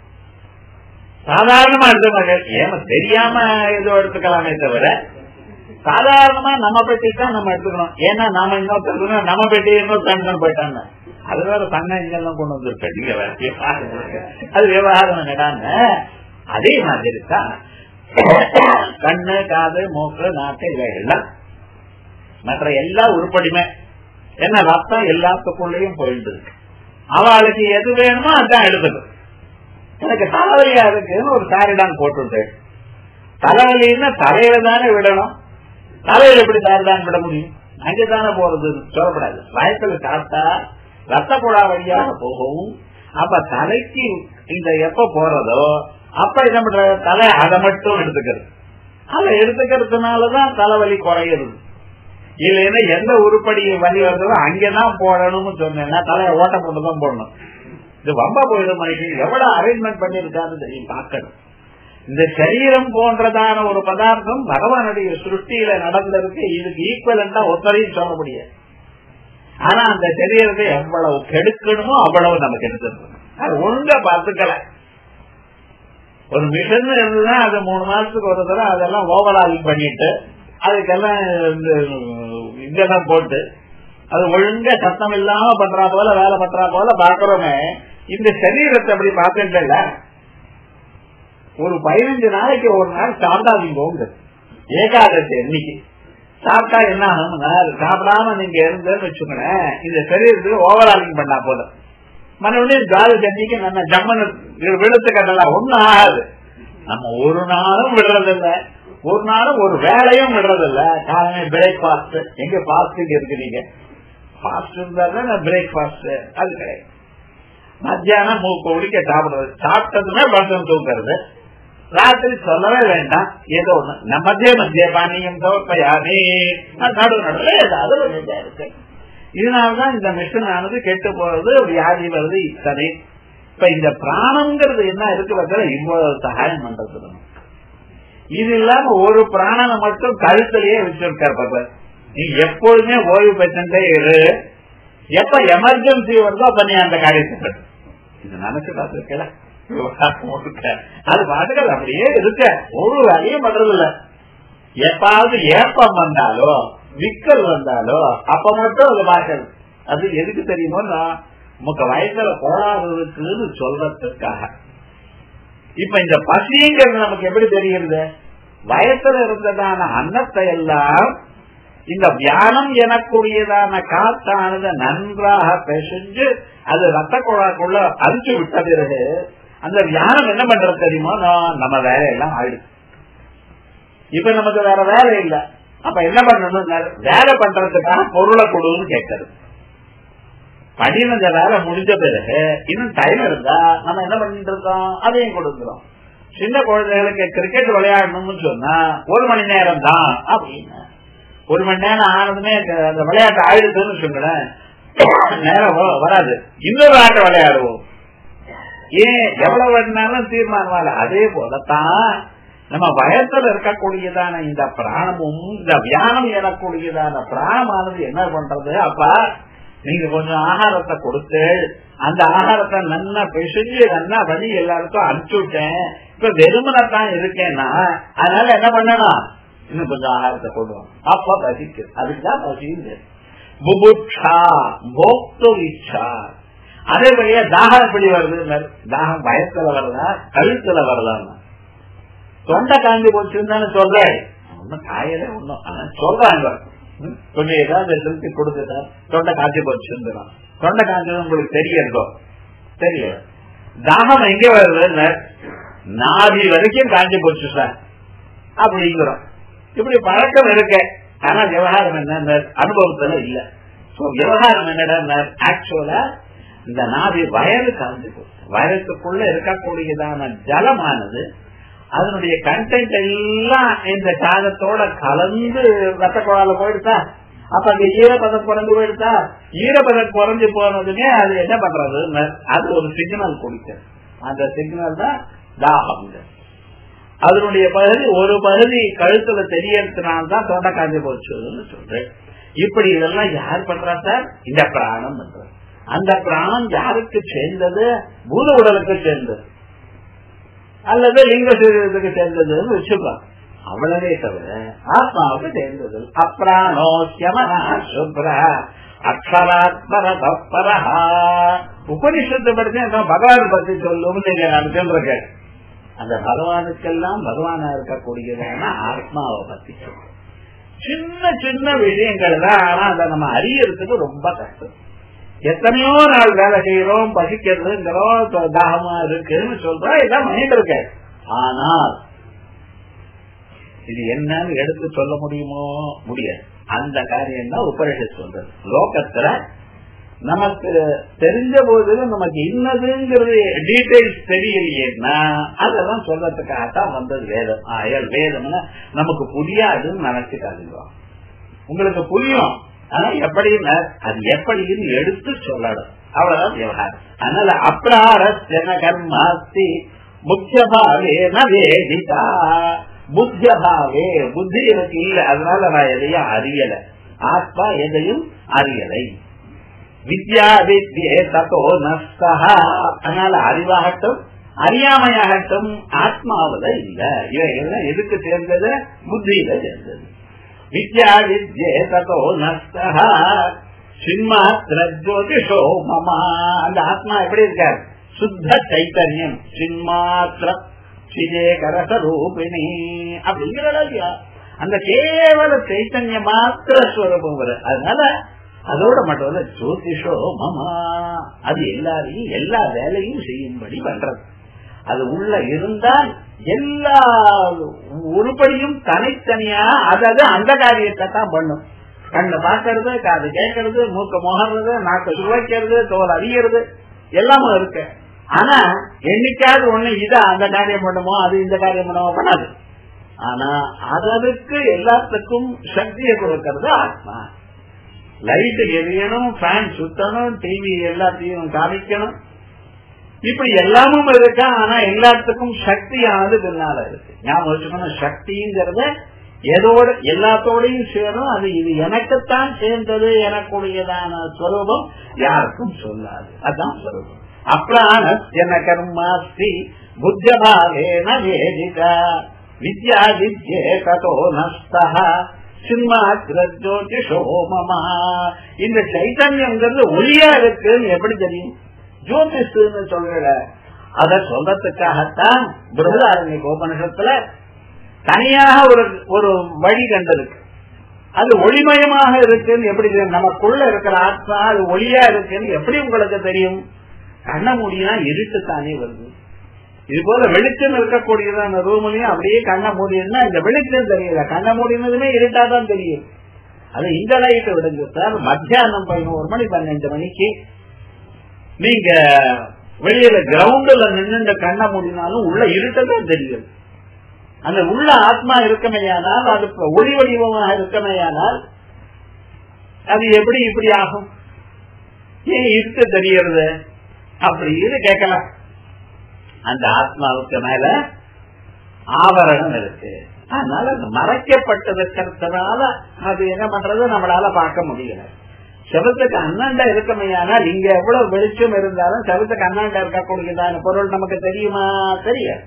A: சாதாரணமா எடுத்துக்க ஏமா தெரியாம ஏதோ எடுத்துக்கலாமே தவிர சாதாரணமா நம்ம பெட்டி தான் நம்ம எடுத்துக்கணும் ஏன்னா நாம இன்னொருத்தர் நம்ம பெட்டி இன்னொரு போயிட்டாங்க அது வேற தங்க இங்கெல்லாம் கொண்டு வந்துருக்க அது விவகாரம் நடாங்க அதே மாதிரி தான் கண்ணு காது மூக்கு நாக்கு இவைகள்லாம் மற்ற எல்லா உருப்படியுமே என்ன ரத்தம் எல்லாத்துக்குள்ளேயும் போயிட்டு இருக்கு அவளுக்கு எது வேணுமோ அதான் எடுத்துக்கும் எனக்கு தலைவலியா இருக்குன்னு ஒரு சாரிடான் போட்டுட்டேன் தலைவலின்னா தலையில தானே விடணும் தலையில எப்படி சாரிடான் விட முடியும் அங்கதானே போறது சொல்லப்படாது வயசுல சாப்பிட்டா ரத்த குழா வழியாக போகவும் அப்ப தலைக்கு இந்த எப்ப போறதோ அப்ப என்ன பண்ற தலை அதை மட்டும் எடுத்துக்கிறது அதை எடுத்துக்கிறதுனாலதான் தலைவலி குறையிறது இல்லைன்னா எந்த உருப்படி வலி வருதோ அங்கதான் போடணும்னு சொன்னேன்னா தலையை ஓட்ட போட்டுதான் போடணும் இது வம்பா போயிடும் மனுஷன் எவ்வளவு அரேஞ்ச்மெண்ட் பண்ணிருக்காரு தெரியும் பார்க்கணும் இந்த சரீரம் போன்றதான ஒரு பதார்த்தம் பகவானுடைய சிருஷ்டியில நடந்திருக்கு இதுக்கு ஈக்குவலண்டா ஒத்தரையும் சொல்ல முடியாது ஆனா அந்த சரீரத்தை எவ்வளவு கெடுக்கணுமோ அவ்வளவு நமக்கு எடுத்துருக்கு அது ஒழுங்கா பார்த்துக்கல ஒரு மிஷன் இருந்துதான் அது மூணு மாசத்துக்கு ஒரு தடவை அதெல்லாம் ஓவராலிங் பண்ணிட்டு அதுக்கெல்லாம் இதெல்லாம் போட்டு அது ஒழுங்கா சத்தம் இல்லாம பண்றா போல வேலை பண்றா போல பாக்குறோமே இந்த சரீரத்தை அப்படி பார்த்துட்டு ஒரு பதினஞ்சு நாளைக்கு ஒரு நாள் சாப்பிடாதீங்க ஏகாதசி இன்னைக்கு சாப்பிட்டா என்ன ஆகும்னா சாப்பிடாம நீங்க இருந்தேன்னு வச்சுக்கோங்களேன் இந்த சரீரத்துக்கு ஓவராலிங் பண்ணா போதும் மறுபடியும் ஜாதி தண்ணிக்கு நம்ம ஜம்மன் விழுத்து கட்டலாம் ஒண்ணும் ஆகாது நம்ம ஒரு நாளும் விடுறதில்ல ஒரு நாளும் ஒரு வேலையும் விடுறதில்ல காலமே பிரேக்பாஸ்ட் எங்க பாஸ்டிங் இருக்கு நீங்க பாஸ்ட் இருந்தா பிரேக்பாஸ்ட் அது கிடையாது மத்தியானம் மூக்கு ஒழிக்க சாப்பிடுறது சாப்பிட்டதுமே பசம் தூக்குறது ராத்திரி சொல்லவே வேண்டாம் ஏதோ ஒண்ணு நம்ம மத்திய மத்திய பானியம் தோப்பையாமே நடு நடுவில் ஏதாவது ஒரு இதா இருக்கு இதனாலதான் இந்த மிஷின் ஆனது கெட்டு போறது வியாதி வருது இத்தனை இப்ப இந்த பிராணம்ங்கிறது என்ன இருக்கு பார்த்தா இவ்வளவு சகாயம் பண்றது நமக்கு. இது இல்லாம ஒரு பிராணனை மட்டும் கழுத்திலேயே வச்சிருக்கார் பாப்பா நீ எப்பொழுதுமே ஓய்வு பெற்றே இரு எப்ப எமர்ஜென்சி வருதோ அப்ப நீ அந்த காரியத்தை பண்ணு. இது நினைச்சு பார்த்திருக்கல அது பாட்டுகள் அப்படியே இருக்க ஒரு வேலையும் பண்றது இல்ல எப்பாவது ஏப்பம் வந்தாலோ விக்கல் வந்தாலோ அப்ப மட்டும் அது பார்க்கறது அது எதுக்கு தெரியுமோ நமக்கு வயசுல கோளாறுக்குன்னு சொல்றதுக்காக இப்ப இந்த பசிங்கிறது நமக்கு எப்படி தெரிகிறது வயசுல இருந்ததான அன்னத்தை எல்லாம் இந்த வியானம் எனக்கூடியதான காத்தானது நன்றாக பிசைஞ்சு அது ரத்த குழாக்குள்ள அரிச்சு விட்ட பிறகு அந்த வியானம் என்ன பண்றது தெரியுமோ நான் நம்ம வேலையெல்லாம் ஆயிடுச்சு இப்ப நமக்கு வேற வேலை இல்ல அப்ப என்ன பண்ணணும் வேலை பண்றதுக்கான பொருளை கொடுன்னு கேட்கறது படினத வேலை முடிஞ்ச பிறகு இன்னும் டைம் இருந்தா நம்ம என்ன பண்ணிட்டு இருக்கோம் அதையும் கொடுக்கிறோம் சின்ன குழந்தைகளுக்கு கிரிக்கெட் விளையாடணும்னு சொன்னா ஒரு மணி நேரம் தான் அப்படின்னு ஒரு மணி நேரம் ஆனதுமே அந்த விளையாட்டு ஆயிடுதுன்னு சொல்லுறேன் நேரம் வராது இன்னொரு ஆட்டை விளையாடுவோம் ஏன் எவ்வளவு வேணாலும் தீர்மானம் அதே போலத்தான் நம்ம வயசுல இருக்கக்கூடியதான இந்த பிராணமும் இந்த வியானம் எனக்கூடியதான பிராணமானது என்ன பண்றது அப்ப நீங்க கொஞ்சம் ஆகாரத்தை கொடுத்து அந்த ஆகாரத்தை நல்லா பிசைஞ்சு நல்லா வழி எல்லாருக்கும் அனுப்பிச்சு விட்டேன் இப்ப வெறுமனத்தான் இருக்கேன்னா அதனால என்ன பண்ணணும் இன்னும் கொஞ்சம் ஆகாரத்தை கொள்வோம் அப்ப பசிக்கு அதுக்குதான் பசிங்க புபுட்சா போக்து இச்சா அதே வழியா தாகம் எப்படி வருது தாகம் வயசுல வருதா கழுத்துல வருதான்னு தொண்டை காந்தி போச்சுன்னு சொல்றேன் ஒன்னும் காயல ஒன்னும் ஆனா சொல்றாங்க கொஞ்சம் ஏதாவது திருப்பி கொடுத்துட்டா தொண்டை காய்ச்சி போச்சுங்கிறான் தொண்டை காய்ச்சல் உங்களுக்கு தெரியறதோ தெரியல தாகம் எங்க வருது நாதி வரைக்கும் காஞ்சி போச்சு சார் அப்படிங்கிறோம் இப்படி பழக்கம் இருக்கு ஆனா விவகாரம் என்ன அனுபவத்துல இல்ல விவகாரம் என்னடா ஆக்சுவலா இந்த நாதி வயறு காஞ்சி போச்சு வயலுக்குள்ள இருக்கக்கூடியதான ஜலமானது அதனுடைய கண்டென்ட் எல்லாம் இந்த சாதத்தோட கலந்து ரத்த குழால போயிடுதா அப்ப அந்த ஈரப்பதம் குறைஞ்சு போயிடுதா ஈரப்பதம் குறைஞ்சு போனதுமே அது என்ன பண்றது அது ஒரு சிக்னல் கொடுக்க அந்த சிக்னல் தான் தாகம் அதனுடைய பகுதி ஒரு பகுதி கழுத்துல தெரியறதுனால்தான் தொண்டை காஞ்சி போச்சுன்னு சொல்றேன் இப்படி இதெல்லாம் யார் பண்றா சார் இந்த பிராணம் பண்றது அந்த பிராணம் யாருக்கு சேர்ந்தது பூத உடலுக்கு சேர்ந்தது அல்லது லிங்க சரீரத்துக்கு சேர்ந்ததுன்னு வச்சுக்கலாம் அவ்வளவே தவிர ஆத்மாவுக்கு சேர்ந்தது அப்ராணோ சியமனா சுப்ர அக்ஷராத்மரா உபனிஷத்தை பற்றி பகவான் பத்தி சொல்லும் நீங்க நான் சொல்றேன் அந்த பகவானுக்கெல்லாம் பகவானா இருக்கக்கூடியதான ஆத்மாவை பத்தி சொல்றோம் சின்ன சின்ன விஷயங்கள் தான் ஆனா அதை நம்ம அறியறதுக்கு ரொம்ப கஷ்டம் எத்தனையோ நாள் வேலை செய்யறோம் பசிக்கிறதுங்கிறோம் தாகமா இருக்குன்னு சொல்றோம் இதான் மைண்ட் இருக்க ஆனால் இது என்னன்னு எடுத்து சொல்ல முடியுமோ முடியாது அந்த காரியம் தான் உபரிஷத் சொல்றது லோகத்துல நமக்கு தெரிஞ்ச போதிலும் நமக்கு இன்னதுங்கிறது டீடைல்ஸ் தெரியலையேன்னா அதெல்லாம் சொல்றதுக்காகத்தான் வந்தது வேதம் ஆயல் வேதம்னா நமக்கு புரியாதுன்னு நினைச்சுக்காதுங்க உங்களுக்கு புரியும் ஆனா எப்படின்னா அது எப்படின்னு எடுத்து சொல்லணும் அவ்வளவுதான் விவகாரம் அதனால அப்ராரஸ்யன கர்மாஸ்தி முக்கியபாவேன வேதிதா புத்தியபாவே புத்தி எனக்கு இல்ல அதனால நான் எதையும் அறியல ஆத்மா எதையும் அறியலை வித்யா வித்யே தத்தோ நஸ்தா அதனால அறிவாகட்டும் அறியாமையாகட்டும் ஆத்மாவில இல்ல இவைகள்லாம் எதுக்கு சேர்ந்தது புத்தியில சேர்ந்தது வித்யா வித்யே தத்தோ நஸ்தா சின்மாத்திர ஜோதிஷோ மமா அந்த ஆத்மா எப்படி இருக்கார் சுத்த சைத்தன்யம் சின்மாத்திர சிதேகரச ரூபிணி அப்படிங்கிற அந்த கேவல சைத்தன்ய மாத்திர ஸ்வரூபம் வரும் அதனால அதோட மட்டும் இல்ல ஜோதிஷோ மமா அது எல்லாரையும் எல்லா வேலையும் செய்யும்படி பண்றது அது உள்ள இருந்தால் எல்லா உருப்படியும் தனித்தனியா அதாவது அந்த காரியத்தை தான் பண்ணும் கண்ணை பாக்குறது காது கேட்கறது மூக்க முகர்றது நாக்கு சுவைக்கிறது தோல் அறியறது எல்லாமும் இருக்கு ஆனா என்னைக்காவது ஒண்ணு இதை அந்த காரியம் பண்ணுமோ அது இந்த காரியம் பண்ணுமோ பண்ணாது ஆனா அதற்கு எல்லாத்துக்கும் சக்தியை கொடுக்கறது ஆத்மா லைட் எரியணும் ஃபேன் சுத்தணும் டிவி எல்லாத்தையும் காமிக்கணும் இப்படி எல்லாமும் இருக்கா ஆனா எல்லாத்துக்கும் சக்தியானது பின்னால இருக்கு ஞாபகம் வச்சுக்கணும் சக்திங்கிறத எதோட எல்லாத்தோடையும் சேரும் அது இது எனக்குத்தான் சேர்ந்தது எனக்குடையதான ஸ்வரூபம் யாருக்கும் சொல்லாது அதான் ஸ்வரூபம் அப்ராணஸ்யன கர்மாஸ்தி புத்தியபாவேன வேதிகா வித்யா வித்யே கதோ நஸ்தா சின்மாத்திரஜோதிஷோ மமா இந்த சைத்தன்யம்ங்கிறது ஒளியா இருக்குன்னு எப்படி தெரியும் ஜோதிஷுன்னு சொல்ற அத சொல்றதுக்காகத்தான் பிருகதாரண்ய கோபனிஷத்துல தனியாக ஒரு ஒரு வழி கண்டிருக்கு அது ஒளிமயமாக இருக்குன்னு எப்படி தெரியும் நமக்குள்ள இருக்கிற ஆத்மா அது ஒளியா இருக்குன்னு எப்படி உங்களுக்கு தெரியும் கண்ண மூடினா இருட்டு தானே வருது இது போல வெளிச்சம் இருக்கக்கூடியதான ரூம்லயும் அப்படியே கண்ண மூடினா இந்த வெளிச்சம் தெரியல கண்ண மூடினதுமே இருட்டா தான் தெரியும் அது இந்த லைட் விடுங்க சார் மத்தியானம் பதினோரு மணி பன்னெண்டு மணிக்கு நீங்க வெளியில கிரவுண்ட்ல நின்று கண்ண மூடினாலும் உள்ள இருட்டதான் தெரியும் அந்த உள்ள ஆத்மா இருக்கமையானால் அது ஒளி வடிவமாக இருக்கமையானால் அது எப்படி இப்படி ஆகும் ஏன் இருட்டு தெரியறது அப்படின்னு கேட்கலாம் அந்த ஆத்மாவுக்கு மேல ஆவரணம் இருக்கு அதனால அது மறைக்கப்பட்டிருக்கிறதுனால அது என்ன பண்றது நம்மளால பார்க்க முடியல செவத்துக்கு அண்ணாண்டா இருக்கமையானால் இங்க எவ்வளவு வெளிச்சம் இருந்தாலும் செவத்துக்கு அண்ணாண்டா இருக்கக்கூடியதான பொருள் நமக்கு தெரியுமா தெரியாது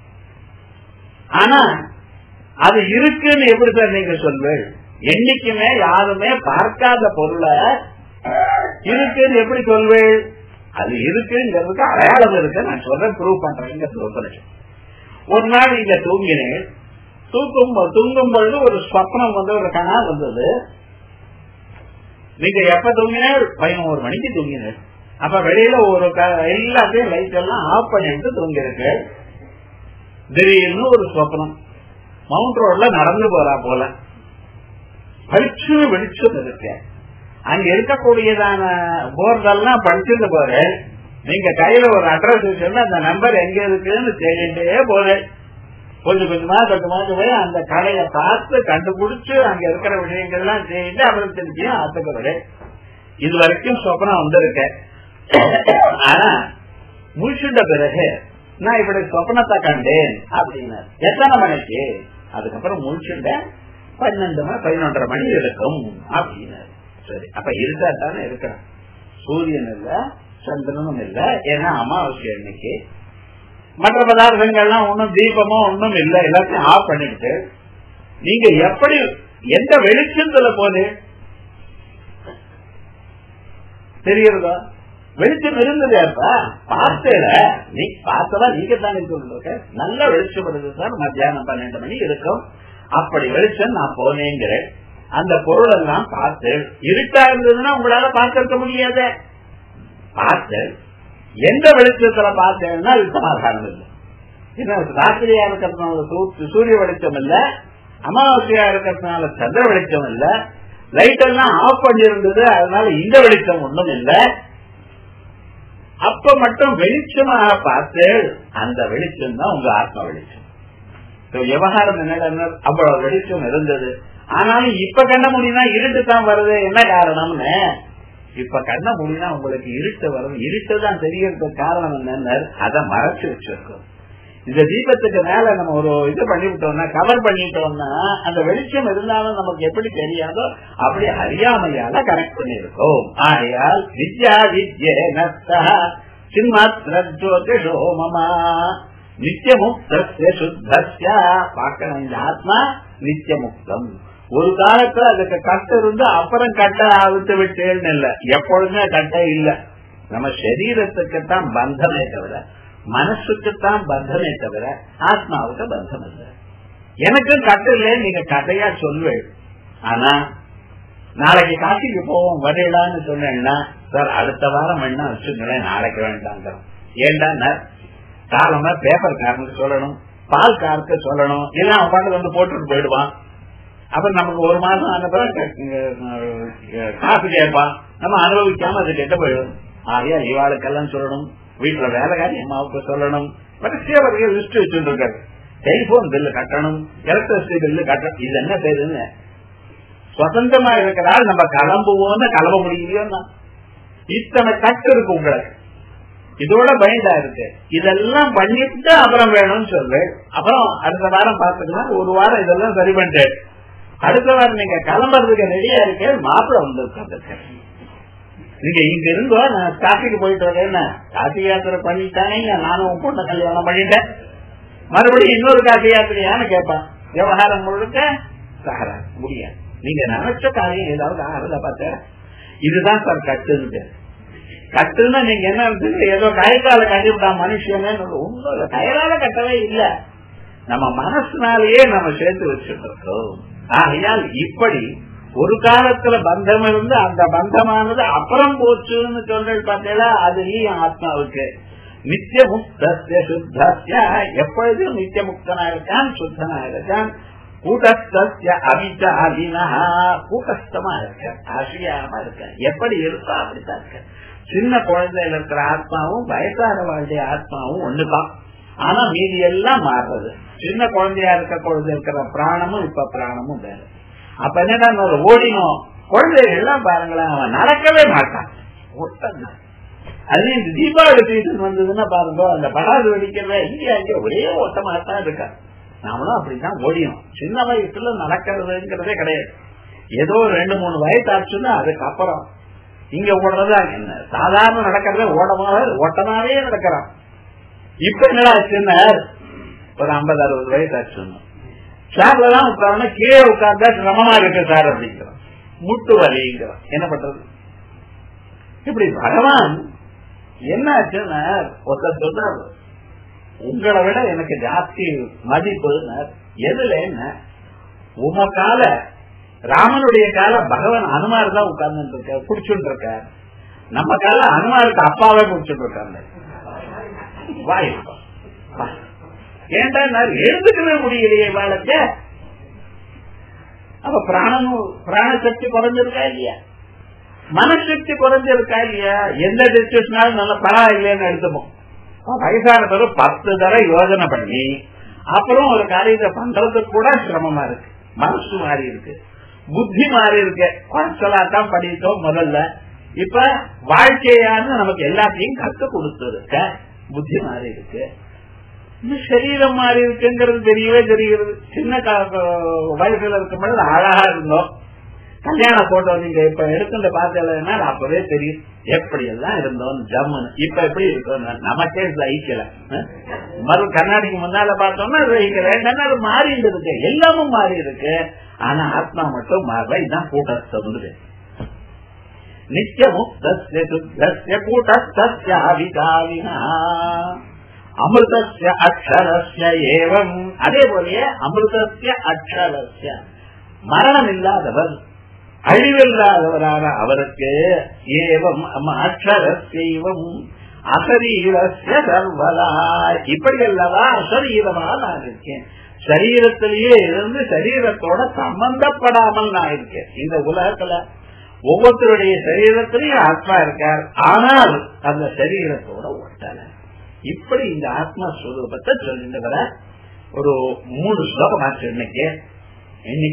A: ஆனா அது இருக்குன்னு எப்படி சார் நீங்க சொல்வேன் என்னைக்குமே யாருமே பார்க்காத பொருளை இருக்குன்னு எப்படி சொல்வேன் அது இருக்குங்கிறதுக்கு அடையாளம் இருக்கு நான் சொல்றேன் ப்ரூவ் பண்றேன் ஒரு நாள் இங்க தூங்கினேன் தூக்கும் தூங்கும் பொழுது ஒரு ஸ்வப்னம் வந்து ஒரு கணா வந்தது நீங்க எப்ப தூங்கினேன் பதினோரு மணிக்கு தூங்கினேன் அப்ப வெளியில ஒரு எல்லாத்தையும் லைட் எல்லாம் ஆஃப் பண்ணிட்டு தூங்கிருக்கு திடீர்னு ஒரு சொப்னம் மவுண்ட் ரோட்ல நடந்து போறா போல பளிச்சு வெளிச்சம் இருக்கு அங்க இருக்கக்கூடியதான போர்டெல்லாம் படிச்சுட்டு போற நீங்க கையில ஒரு அட்ரஸ் வச்சிருந்தா அந்த நம்பர் எங்க இருக்குன்னு தேடிட்டே போறேன் கொஞ்சம் கொஞ்சமா கொஞ்சமா போய் அந்த கடையை பார்த்து கண்டுபிடிச்சு அங்க இருக்கிற விஷயங்கள்லாம் செய்து அப்புறம் திருப்பியும் ஆத்துக்கிறேன் இது வரைக்கும் சொப்பனம் வந்திருக்கேன் ஆனா முடிச்சுட்ட பிறகு நான் இப்படி சொப்னத்தை கண்டேன் அப்படின்னாரு எத்தனை மணிக்கு அதுக்கப்புறம் முடிச்சுட்டேன் பன்னெண்டு மணி பதினொன்றரை மணி இருக்கும் அப்படின்னாரு சரி அப்ப இருக்கா தானே இருக்கிறேன் சூரியன் இல்ல சந்திரனும் இல்ல ஏன்னா அமாவாசை அன்னைக்கு மற்ற பதார்த்தங்கள்லாம் ஒன்னும் தீபமோ ஒன்னும் இல்ல எல்லாத்தையும் ஆஃப் பண்ணிட்டு நீங்க எப்படி எந்த வெளிச்சத்துல போது தெரியறதா வெளிச்சம் இருந்தது அப்பா பார்த்தேல நீ பார்த்ததா நீங்க தானே சொல்லிருக்க நல்ல வெளிச்சம் வருது சார் மத்தியானம் பன்னெண்டு மணி இருக்கும் அப்படி வெளிச்சம் நான் போனேங்கிறேன் அந்த பொருள் எல்லாம் பார்த்து இருட்டா இருந்ததுன்னா உங்களால பார்த்திருக்க முடியாத பார்த்து எந்த வெளிச்சத்துல பார்த்தேன்னா அது சமாதானம் இல்லை ராத்திரியா இருக்கிறதுனால சூரிய வெளிச்சம் இல்ல அமாவாசையா இருக்கிறதுனால சந்திர வெளிச்சம் இல்ல லைட் எல்லாம் ஆஃப் பண்ணி இருந்தது அதனால இந்த வெளிச்சம் ஒண்ணும் இல்ல அப்ப மட்டும் வெளிச்சமாக பார்த்து அந்த வெளிச்சம் தான் உங்க ஆத்ம வெளிச்சம் விவகாரம் என்ன அவ்வளவு வெளிச்சம் இருந்தது ஆனாலும் இப்ப கண்ண முடியும்னா இருட்டு தான் வருது என்ன காரணம்னு இப்ப கண்ண முடியும்னா உங்களுக்கு இருட்டு வருது இருட்டு தான் தெரியறதுக்கு காரணம் என்னன்னு அதை மறைச்சு வச்சிருக்கோம் இந்த தீபத்துக்கு மேல நம்ம ஒரு இது பண்ணிவிட்டோம்னா கவர் பண்ணிட்டோம்னா அந்த வெளிச்சம் இருந்தாலும் நமக்கு எப்படி தெரியாதோ அப்படி அறியாமையால கனெக்ட் பண்ணிருக்கோம் ஆகையால் வித்யா வித்யே நஸ்தா சின்மாத்திரஜோதிஷோ மமா நித்தியமுக்தஸ்ய சுத்தஸ்ய பார்க்கணும் இந்த ஆத்மா நித்தியமுக்தம் ஒரு காலத்துல அதுக்கு கட்டை இருந்து அப்புறம் கட்டை அவுத்து விட்டேன்னு இல்ல எப்பொழுதுமே கட்டை இல்ல நம்ம சரீரத்துக்குத்தான் பந்தமே தவிர மனசுக்குத்தான் பந்தமே தவிர ஆத்மாவுக்கு பந்தம் இல்லை எனக்கு கட்டு இல்லைன்னு நீங்க கதையா சொல்வேன் ஆனா நாளைக்கு காசிக்கு போவோம் வரையலான்னு சொன்னேன்னா சார் அடுத்த வாரம் வேணா வச்சுங்களேன் நாளைக்கு வேண்டாங்க ஏண்டா காலமா பேப்பர் காரனுக்கு சொல்லணும் பால் காருக்கு சொல்லணும் இல்ல அவன் பாட்டு வந்து போட்டுட்டு போயிடுவான் அப்புறம் நமக்கு ஒரு மாசம் ஆன பிறகு காசு கேட்பான் நம்ம அனுபவிக்காம அது கெட்ட போயிடும் ஆகையா இவாளுக்கெல்லாம் சொல்லணும் வீட்டுல வேலைக்காரி அம்மாவுக்கு சொல்லணும் வரிசையா வரைய லிஸ்ட் வச்சுட்டு இருக்காரு டெலிபோன் பில்லு கட்டணும் எலக்ட்ரிசிட்டி பில்லு கட்டணும் இது என்ன பேருங்க சுதந்திரமா இருக்கிறாள் நம்ம கிளம்புவோம்னு கிளம்ப முடியலையோன்னா இத்தனை கட்டு இருக்கு உங்களுக்கு இதோட பயந்தா இருக்கு இதெல்லாம் பண்ணிட்டு அப்புறம் வேணும்னு சொல்லு அப்புறம் அடுத்த வாரம் பாத்துக்கலாம் ஒரு வாரம் இதெல்லாம் சரி பண்ணிட்டு அடுத்த வாரம் நீங்க கிளம்புறதுக்கு ரெடியா இருக்கு மாப்பிள்ள வந்திருக்காங்க நீங்க இங்க இருந்தோ நான் காசிக்கு போயிட்டு வரேன் காசி யாத்திரை பண்ணிட்டாங்க நானும் உன் பொண்ணை கல்யாணம் பண்ணிட்டேன் மறுபடியும் இன்னொரு காசி யாத்திரையான்னு கேட்பான் விவகாரம் முழுக்க சகரா முடியாது நீங்க நினைச்ச காரியம் ஏதாவது ஆறுத பார்த்த இதுதான் சார் கட்டுன்னு கட்டுன்னா நீங்க என்ன நினைச்சீங்க? ஏதோ கயிறால கட்டிவிட்டா மனுஷன் உங்களோட கயிறால கட்டவே இல்ல நம்ம மனசுனாலேயே நம்ம சேர்த்து வச்சுட்டு இருக்கோம் ஆகையால் இப்படி ஒரு காலத்துல பந்தம் இருந்து அந்த பந்தமானது அப்புறம் போச்சுன்னு சொல்றது பார்த்தீங்களா அதுலயும் ஆத்மாவுக்கு நித்திய முக்தஸ்ய சுத்தஸ்ய எப்பொழுதும் நித்திய முக்தனா இருக்கான் சுத்தனா இருக்கான் கூட்டஸ்தஸ்ய அபிச்சாலினா கூட்டஸ்தமா இருக்க ஆசியாம இருக்க எப்படி இருக்கா அப்படித்தான் இருக்க சின்ன குழந்தையில இருக்கிற ஆத்மாவும் வயசானவர்களுடைய ஆத்மாவும் ஒண்ணுதான் ஆனா மீதி எல்லாம் மாறுறது சின்ன குழந்தையா இருக்க குழந்தை இருக்கிற பிராணமும் இப்ப பிராணமும் வேற அப்ப என்னடா ஓடினோம் குழந்தைகள் எல்லாம் பாருங்களேன் அவன் நடக்கவே மாட்டான் ஒட்டந்தான் அது இந்த தீபாவளி சீசன் வந்ததுன்னா பாருங்க அந்த படாது வெடிக்கிறத இங்கே அங்கே ஒரே ஓட்டமா தான் இருக்கா நாமளும் அப்படிதான் ஓடினோம் சின்ன வயசுல நடக்கிறதுங்கிறதே கிடையாது ஏதோ ரெண்டு மூணு வயசு ஆச்சுன்னா அதுக்கப்புறம் இங்க ஓடுறதா என்ன சாதாரண நடக்கிறத ஓடமாவே ஓட்டமாவே நடக்கிறான் இப்ப என்னடா ஆச்சுன்னா ஒரு ஐம்பது அறுபது வயசு ஆச்சுன்னு சேர்ல தான் உட்கார்ந்து கீழே உட்கார்ந்தா சிரமமா இருக்கு சார் அப்படிங்கிறோம் முட்டு வலிங்கிறோம் என்ன பண்றது இப்படி பகவான் என்ன ஆச்சுன்னா ஒருத்தர் சொல்றாரு உங்களை விட எனக்கு ஜாஸ்தி மதிப்பு எதுல என்ன உம கால ராமனுடைய கால பகவான் அனுமார் தான் உட்கார்ந்து இருக்க புடிச்சுட்டு இருக்கார் நம்ம கால அனுமாருக்கு அப்பாவே புடிச்சுட்டு இருக்காங்க வாய் ஏன்டா நான் எழுதுக்கவே முடியலையே வாழக்க அப்ப பிராணமும் பிராண சக்தி குறைஞ்சிருக்கா இல்லையா மனசக்தி குறைஞ்சிருக்கா இல்லையா எந்த டிஸ்கஷனாலும் நல்ல பரவாயில்லைன்னு எடுத்துப்போம் வயசான பிறகு பத்து தடவை யோஜனை பண்ணி அப்புறம் ஒரு காரியத்தை பண்றதுக்கு கூட சிரமமா இருக்கு மனசு மாறி இருக்கு புத்தி மாறி இருக்கு குறைச்சலா தான் படித்தோம் முதல்ல இப்ப வாழ்க்கையான நமக்கு எல்லாத்தையும் கத்து கொடுத்துருக்க புத்தி மாறி இருக்கு இன்னும் சரீரம் மாறி இருக்குங்கிறது தெரியவே தெரிகிறது சின்ன வயசுல இருக்கும்போது அழகா இருந்தோம் கல்யாண போட்டோ நீங்க இப்ப எடுக்கின்ற பார்த்தீங்கன்னா அப்பவே தெரியும் எப்படி எல்லாம் இருந்தோம் ஜம்முன்னு இப்ப எப்படி இருக்கோம் நமக்கே சகிக்கல மறு கண்ணாடிக்கு முன்னால பார்த்தோம்னா சகிக்கல என்னன்னா அது மாறிட்டு இருக்கு எல்லாமும் மாறி இருக்கு ஆனா ஆத்மா மட்டும் மாறல இதுதான் கூட்டஸ்து நித்தியமுக்தஸ்ய சுத்தஸ்ய கூட்டஸ்தஸ்ய அவிதாவினா அமிர்தஸ்ய அக்ஷரஸ்ய ஏவம் அதே போலயே அமிர்தஸ்ய அக்ஷரஸ்ய மரணம் இல்லாதவர் அழிவில்லாதவரான அவருக்கு ஏவம் அக்ஷரஸ்யவம் அசரீரஸ்ய சர்வதா இப்படி அல்லவா அசரீரமா நான் இருக்கேன் சரீரத்திலேயே இருந்து சரீரத்தோட சம்பந்தப்படாமல் நான் இருக்கேன் இந்த உலகத்துல ஒவ்வொருத்தருடைய சரீரத்திலையும் ஆத்மா இருக்கார் ஆனால் அந்த சரீரத்தோட ஒட்டல இப்படி இந்த ஆத்மா ஸ்வரூபத்தை சொல்லிட்டு வர ஒரு மூணு ஸ்லோகம் ஆச்சு இன்னைக்கு இன்னைக்கு